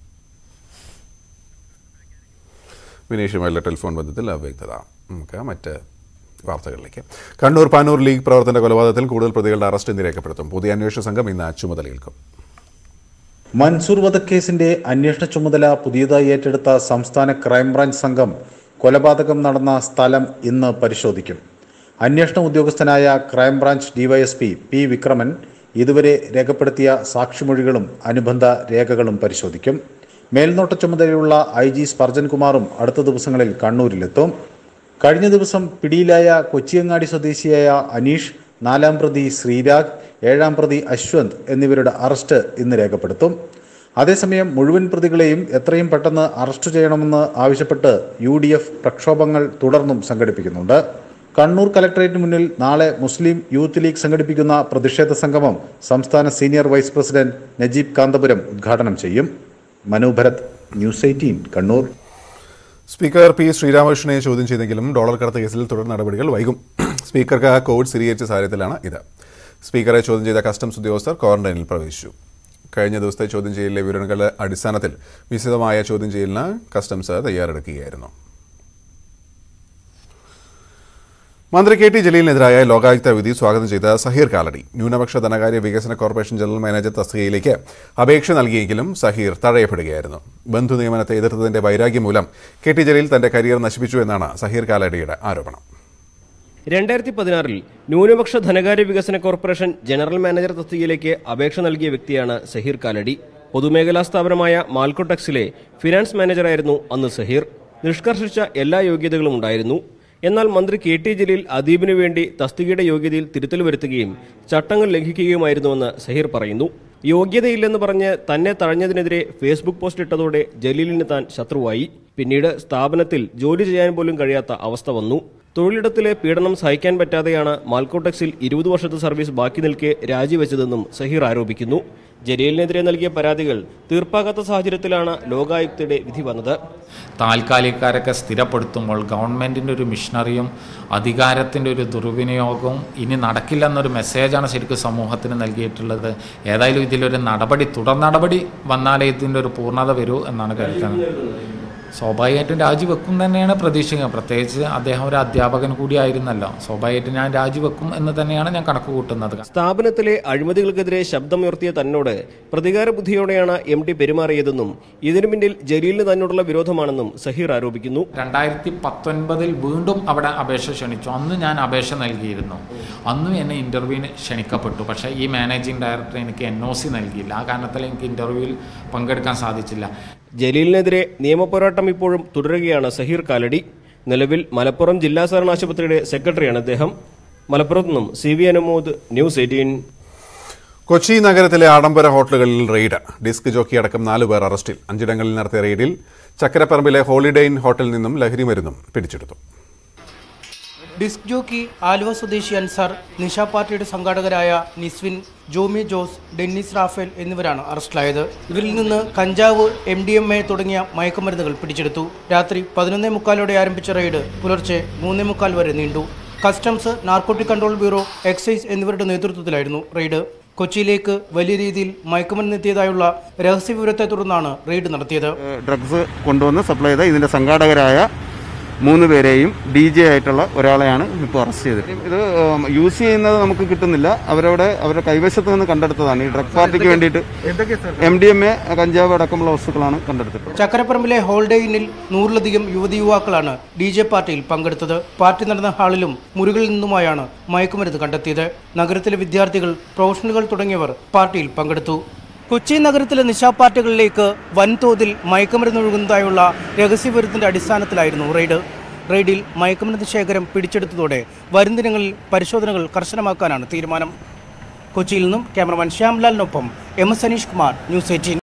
വിനേഷുമായുള്ള ടെലിഫോൺ ബന്ധത്തിൽ അവ്യക്തത നമുക്ക് മറ്റ് വാർത്തകളിലേക്ക് കണ്ണൂർ പാനൂർ ലീഗ് പ്രവർത്തന കൊലപാതകത്തിൽ കൂടുതൽ പ്രതികളുടെ അറസ്റ്റ് ഇന്ന് രേഖപ്പെടുത്തും പുതിയ അന്വേഷണ സംഘം ഇന്ന് ചുമതലയേൽക്കും മൻസൂർ വധക്കേസിന്റെ അന്വേഷണ ചുമതല പുതിയതായി ഏറ്റെടുത്ത സംസ്ഥാന ക്രൈംബ്രാഞ്ച് സംഘം കൊലപാതകം നടന്ന സ്ഥലം ഇന്ന് പരിശോധിക്കും അന്വേഷണ ഉദ്യോഗസ്ഥനായ ക്രൈംബ്രാഞ്ച് ഡിവൈഎസ്പി പി വിക്രമൻ ഇതുവരെ രേഖപ്പെടുത്തിയ സാക്ഷിമൊഴികളും അനുബന്ധ രേഖകളും പരിശോധിക്കും മേൽനോട്ട ചുമതലയുള്ള ഐ ജി സ്പർജൻ കുമാറും അടുത്ത ദിവസങ്ങളിൽ കണ്ണൂരിലെത്തും കഴിഞ്ഞ ദിവസം പിടിയിലായ കൊച്ചിയങ്ങാടി സ്വദേശിയായ അനീഷ് നാലാം പ്രതി ശ്രീരാഗ് ഏഴാം പ്രതി അശ്വന്ത് എന്നിവരുടെ അറസ്റ്റ് ഇന്ന് രേഖപ്പെടുത്തും അതേസമയം മുഴുവൻ പ്രതികളെയും എത്രയും പെട്ടെന്ന് അറസ്റ്റ് ചെയ്യണമെന്ന് ആവശ്യപ്പെട്ട് യു ഡി എഫ് പ്രക്ഷോഭങ്ങൾ തുടർന്നും സംഘടിപ്പിക്കുന്നുണ്ട് കണ്ണൂർ കലക്ടറേറ്റിന് മുന്നിൽ നാളെ മുസ്ലിം യൂത്ത് ലീഗ് സംഘടിപ്പിക്കുന്ന പ്രതിഷേധ സംഗമം സംസ്ഥാന senior vice president Najeeb Kanthapuram ഉദ്ഘാടനം ചെയ്യും Manu Bharath news eighteen Kannur speaker P ശ്രീരാമകൃഷ്ണനെ ചോദ്യം ചെയ്തെങ്കിലും ഡോളർ കടത്ത് കേസിൽ തുടർ നടപടികൾ വൈകും സ്പീക്കർക്ക് കോവിഡ് സ്ഥിരീകരിച്ച സാഹചര്യത്തിലാണ് ഇത് സ്പീക്കറെ ചോദ്യം ചെയ്ത കസ്റ്റംസ് ഉദ്യോഗസ്ഥർ ക്വാറന്റൈനിൽ പ്രവേശിച്ചു കഴിഞ്ഞ ദിവസത്തെ ചോദ്യം ചെയ്യലിലെ വിവരങ്ങളുടെ അടിസ്ഥാനത്തിൽ വിശദമായ ചോദ്യം ചെയ്യലിന് കസ്റ്റംസ് തയ്യാറെടുക്കുകയായിരുന്നു മന്ത്രി കെ ടി ജലീലിനെതിരായ ലോകായുക്ത വിധി സ്വാഗതം ചെയ്ത സഹീർ കാലടി ന്യൂനപക്ഷ ധനകാര്യ വികസന കോർപ്പറേഷൻ ജനറൽ മാനേജർ തസ്തികയിലേക്ക് അപേക്ഷ നൽകിയെങ്കിലും സഹീർ തഴയപ്പെടുകയായിരുന്നു ബന്ധു നിയമനത്തെ എതിർത്തതിന്റെ വൈരാഗ്യം മൂലം കെ ടി ജലീൽ തന്റെ കരിയർ നശിപ്പിച്ചു എന്നാണ് സഹീർ കാലടിയുടെ ആരോപണം രണ്ടായിരത്തി പതിനാറിൽ ന്യൂനപക്ഷ ധനകാര്യ വികസന കോർപ്പറേഷൻ ജനറൽ മാനേജർ തസ്തികയിലേക്ക് അപേക്ഷ നൽകിയ വ്യക്തിയാണ് സഹീർ കാലടി പൊതുമേഖലാ സ്ഥാപനമായ മാൽക്കോടെക്സിലെ ഫിനാൻസ് മാനേജറായിരുന്നു അന്ന് സഹീർ നിഷ്കർഷിച്ച എല്ലാ യോഗ്യതകളും ഉണ്ടായിരുന്നു എന്നാൽ മന്ത്രി കെ ടി ജലീൽ അദീബിനു വേണ്ടി തസ്തികയുടെ യോഗ്യതയിൽ തിരുത്തൽ വരുത്തുകയും ചട്ടങ്ങൾ ലംഘിക്കുകയുമായിരുന്നുവെന്ന് സഹീർ പറയുന്നു യോഗ്യതയില്ലെന്ന് പറഞ്ഞ് തന്നെ തഴഞ്ഞതിനെതിരെ ഫേസ്ബുക്ക് പോസ്റ്റ് ഇട്ടതോടെ ജലീലിന് താൻ ശത്രുവായി പിന്നീട് സ്ഥാപനത്തിൽ ജോലി ചെയ്യാൻ പോലും കഴിയാത്ത അവസ്ഥ വന്നു തൊഴിലിടത്തിലെ പീഡനം സഹിക്കാൻ പറ്റാതെയാണ് മാൽക്കോടെക്സിൽ ഇരുപത് വർഷത്തെ സർവീസ് ബാക്കി നിൽക്കെ രാജിവെച്ചതെന്നും സഹീർ ആരോപിക്കുന്നു ജലീലിനെതിരെ നൽകിയ പരാതികൾ തീർപ്പാകാത്ത സാഹചര്യത്തിലാണ് ലോകായുക്തയുടെ വിധി വന്നത് താൽക്കാലികക്കാരൊക്കെ സ്ഥിരപ്പെടുത്തുമ്പോൾ ഗവൺമെൻറ്റിൻ്റെ ഒരു മിഷണറിയും അധികാരത്തിൻ്റെ ഒരു ദുർവിനിയോഗവും ഇനി നടക്കില്ലെന്നൊരു മെസ്സേജാണ് ശരിക്കും സമൂഹത്തിന് നൽകിയിട്ടുള്ളത് ഏതായാലും ഇതിലൊരു നടപടി തുടർ നടപടി വന്നാലേ ഇതിൻ്റെ ഒരു പൂർണ്ണത വരൂ എന്നാണ് കരുതുന്നത് സ്വാഭാവികമായിട്ടും രാജിവെക്കും തന്നെയാണ് പ്രതീക്ഷിക്കുന്നത് പ്രത്യേകിച്ച് അദ്ദേഹം ഒരു അധ്യാപകൻ കൂടിയായിരുന്നല്ലോ സ്വാഭാവികമായിട്ടും ഞാൻ രാജിവെക്കും എന്ന് തന്നെയാണ് ഞാൻ കണക്ക് കൂട്ടുന്നത് സ്ഥാപനത്തിലെ അഴിമതികൾക്കെതിരെ ശബ്ദമുയർത്തിയ തന്നോട് പ്രതികാര ബുദ്ധിയോടെയാണ് എം ടി പെരുമാറിയതെന്നും ഇതിനു പിന്നിൽ ജലീലിന് തന്നോടുള്ള വിരോധമാണെന്നും സഹീർ ആരോപിക്കുന്നു രണ്ടായിരത്തി പത്തൊൻപതിൽ വീണ്ടും അവിടെ അപേക്ഷ ക്ഷണിച്ചു അന്ന് ഞാൻ അപേക്ഷ നൽകിയിരുന്നു അന്നും എന്നെ ഇൻ്റർവ്യൂവിന് ക്ഷണിക്കപ്പെട്ടു പക്ഷേ ഈ മാനേജിംഗ് ഡയറക്ടർ എനിക്ക് എൻ ഒ സി നൽകിയില്ല ആ കാരണത്തിൽ എനിക്ക് ഇൻ്റർവ്യൂവിൽ പങ്കെടുക്കാൻ സാധിച്ചില്ല ജലീലിനെതിരെ നിയമപോരാട്ടം ഇപ്പോഴും തുടരുകയാണ് സഹീർ കാലടി നിലവിൽ മലപ്പുറം ജില്ലാ സഹകരണ ആശുപത്രിയുടെ സെക്രട്ടറിയാണ് അദ്ദേഹം മലപ്പുറത്ത് നിന്നും C V Anumod news eighteen Kochi നഗരത്തിലെ ആഡംബര ഹോട്ടലുകളിൽ റെയ്ഡ് ഡിസ്ക് ജോക്കി അടക്കം നാലു പേർ അറസ്റ്റിൽ അഞ്ചിടങ്ങളിൽ നടത്തിയ റെയ്ഡിൽ ചക്കരപ്പറമ്പിലെ ഹോളിഡേ ഇൻ ഹോട്ടലിൽ നിന്നും ലഹരി മരുന്നും പിടിച്ചെടുത്തു ഡിസ്ക് ജോക്കി ആലുവ സ്വദേശി അൻസാർ നിഷ പാർട്ടിയുടെ സംഘാടകരായ നിസ്വിൻ ജോമി ജോസ് ഡെന്നിസ് റാഫേൽ എന്നിവരാണ് അറസ്റ്റിലായത് ഇവരിൽ നിന്ന് കഞ്ചാവ് എം ഡി എം എ തുടങ്ങിയ മയക്കുമരുന്നുകൾ പിടിച്ചെടുത്തു രാത്രി പതിനൊന്നേ മുക്കാലോടെ ആരംഭിച്ച റെയ്ഡ് പുലർച്ചെ മൂന്നേ മുക്കാൽ വരെ നീണ്ടു customs narcotic control bureau excise എന്നിവരുടെ നേതൃത്വത്തിലായിരുന്നു റെയ്ഡ് കൊച്ചിയിലേക്ക് വലിയ രീതിയിൽ മയക്കുമരുന്ന് എത്തിയതായുള്ള രഹസ്യവിവരത്തെ തുടർന്നാണ് റെയ്ഡ് നടത്തിയത് ഡ്രഗ്സ് കൊണ്ടുവന്ന് സപ്ലൈ ചെയ്ത ഇതിൻ്റെ സംഘാടകരായ മൂന്ന് പേരെയും ഡി ജെ ആയിട്ടുള്ള ഒരാളെയാണ് ഇപ്പോൾ അറസ്റ്റ് ചെയ്തത് ഇത് യൂസ് ചെയ്യുന്നത് നമുക്ക് കിട്ടുന്നില്ല അവരവിടെ അവരുടെ കൈവശത്ത് നിന്ന് കണ്ടെടുത്തതാണ് ഈ ഡ്രഗ് പാർട്ടിക്ക് വേണ്ടിയിട്ട് എം ഡി എം എ കഞ്ചാവ് അടക്കമുള്ള വസ്തുക്കളാണ് കണ്ടെടുത്തിട്ടുള്ളത് ചക്കരപ്പറമ്പിലെ ഹോളിഡേ ഇന്നിൽ നൂറിലധികം യുവതി യുവാക്കളാണ് ഡി ജെ പാർട്ടിയിൽ പങ്കെടുത്തത് പാർട്ടി നടന്ന ഹാളിലും മുറികളിൽ നിന്നുമായാണ് മയക്കുമരുന്ന് കണ്ടെത്തിയത് നഗരത്തിലെ വിദ്യാർത്ഥികൾ പ്രൊഫഷണലുകൾ തുടങ്ങിയവർ പാർട്ടിയിൽ പങ്കെടുത്തു കൊച്ചി നഗരത്തിലെ നിശാ പാർട്ടികളിലേക്ക് വൻതോതിൽ മയക്കുമരുന്ന് ഒഴുകുന്നതായുള്ള രഹസ്യവിവരത്തിന്റെ അടിസ്ഥാനത്തിലായിരുന്നു റെയ്ഡ് റെയ്ഡിൽ മയക്കുമരുന്ന് ശേഖരം പിടിച്ചെടുത്തതോടെ വരും ദിനങ്ങളിൽ പരിശോധനകൾ കർശനമാക്കാനാണ് തീരുമാനം കൊച്ചിയിൽ നിന്നും ക്യാമറമാൻ ശ്യാംലാലിനൊപ്പം M S Aneesh Kumar news eighteen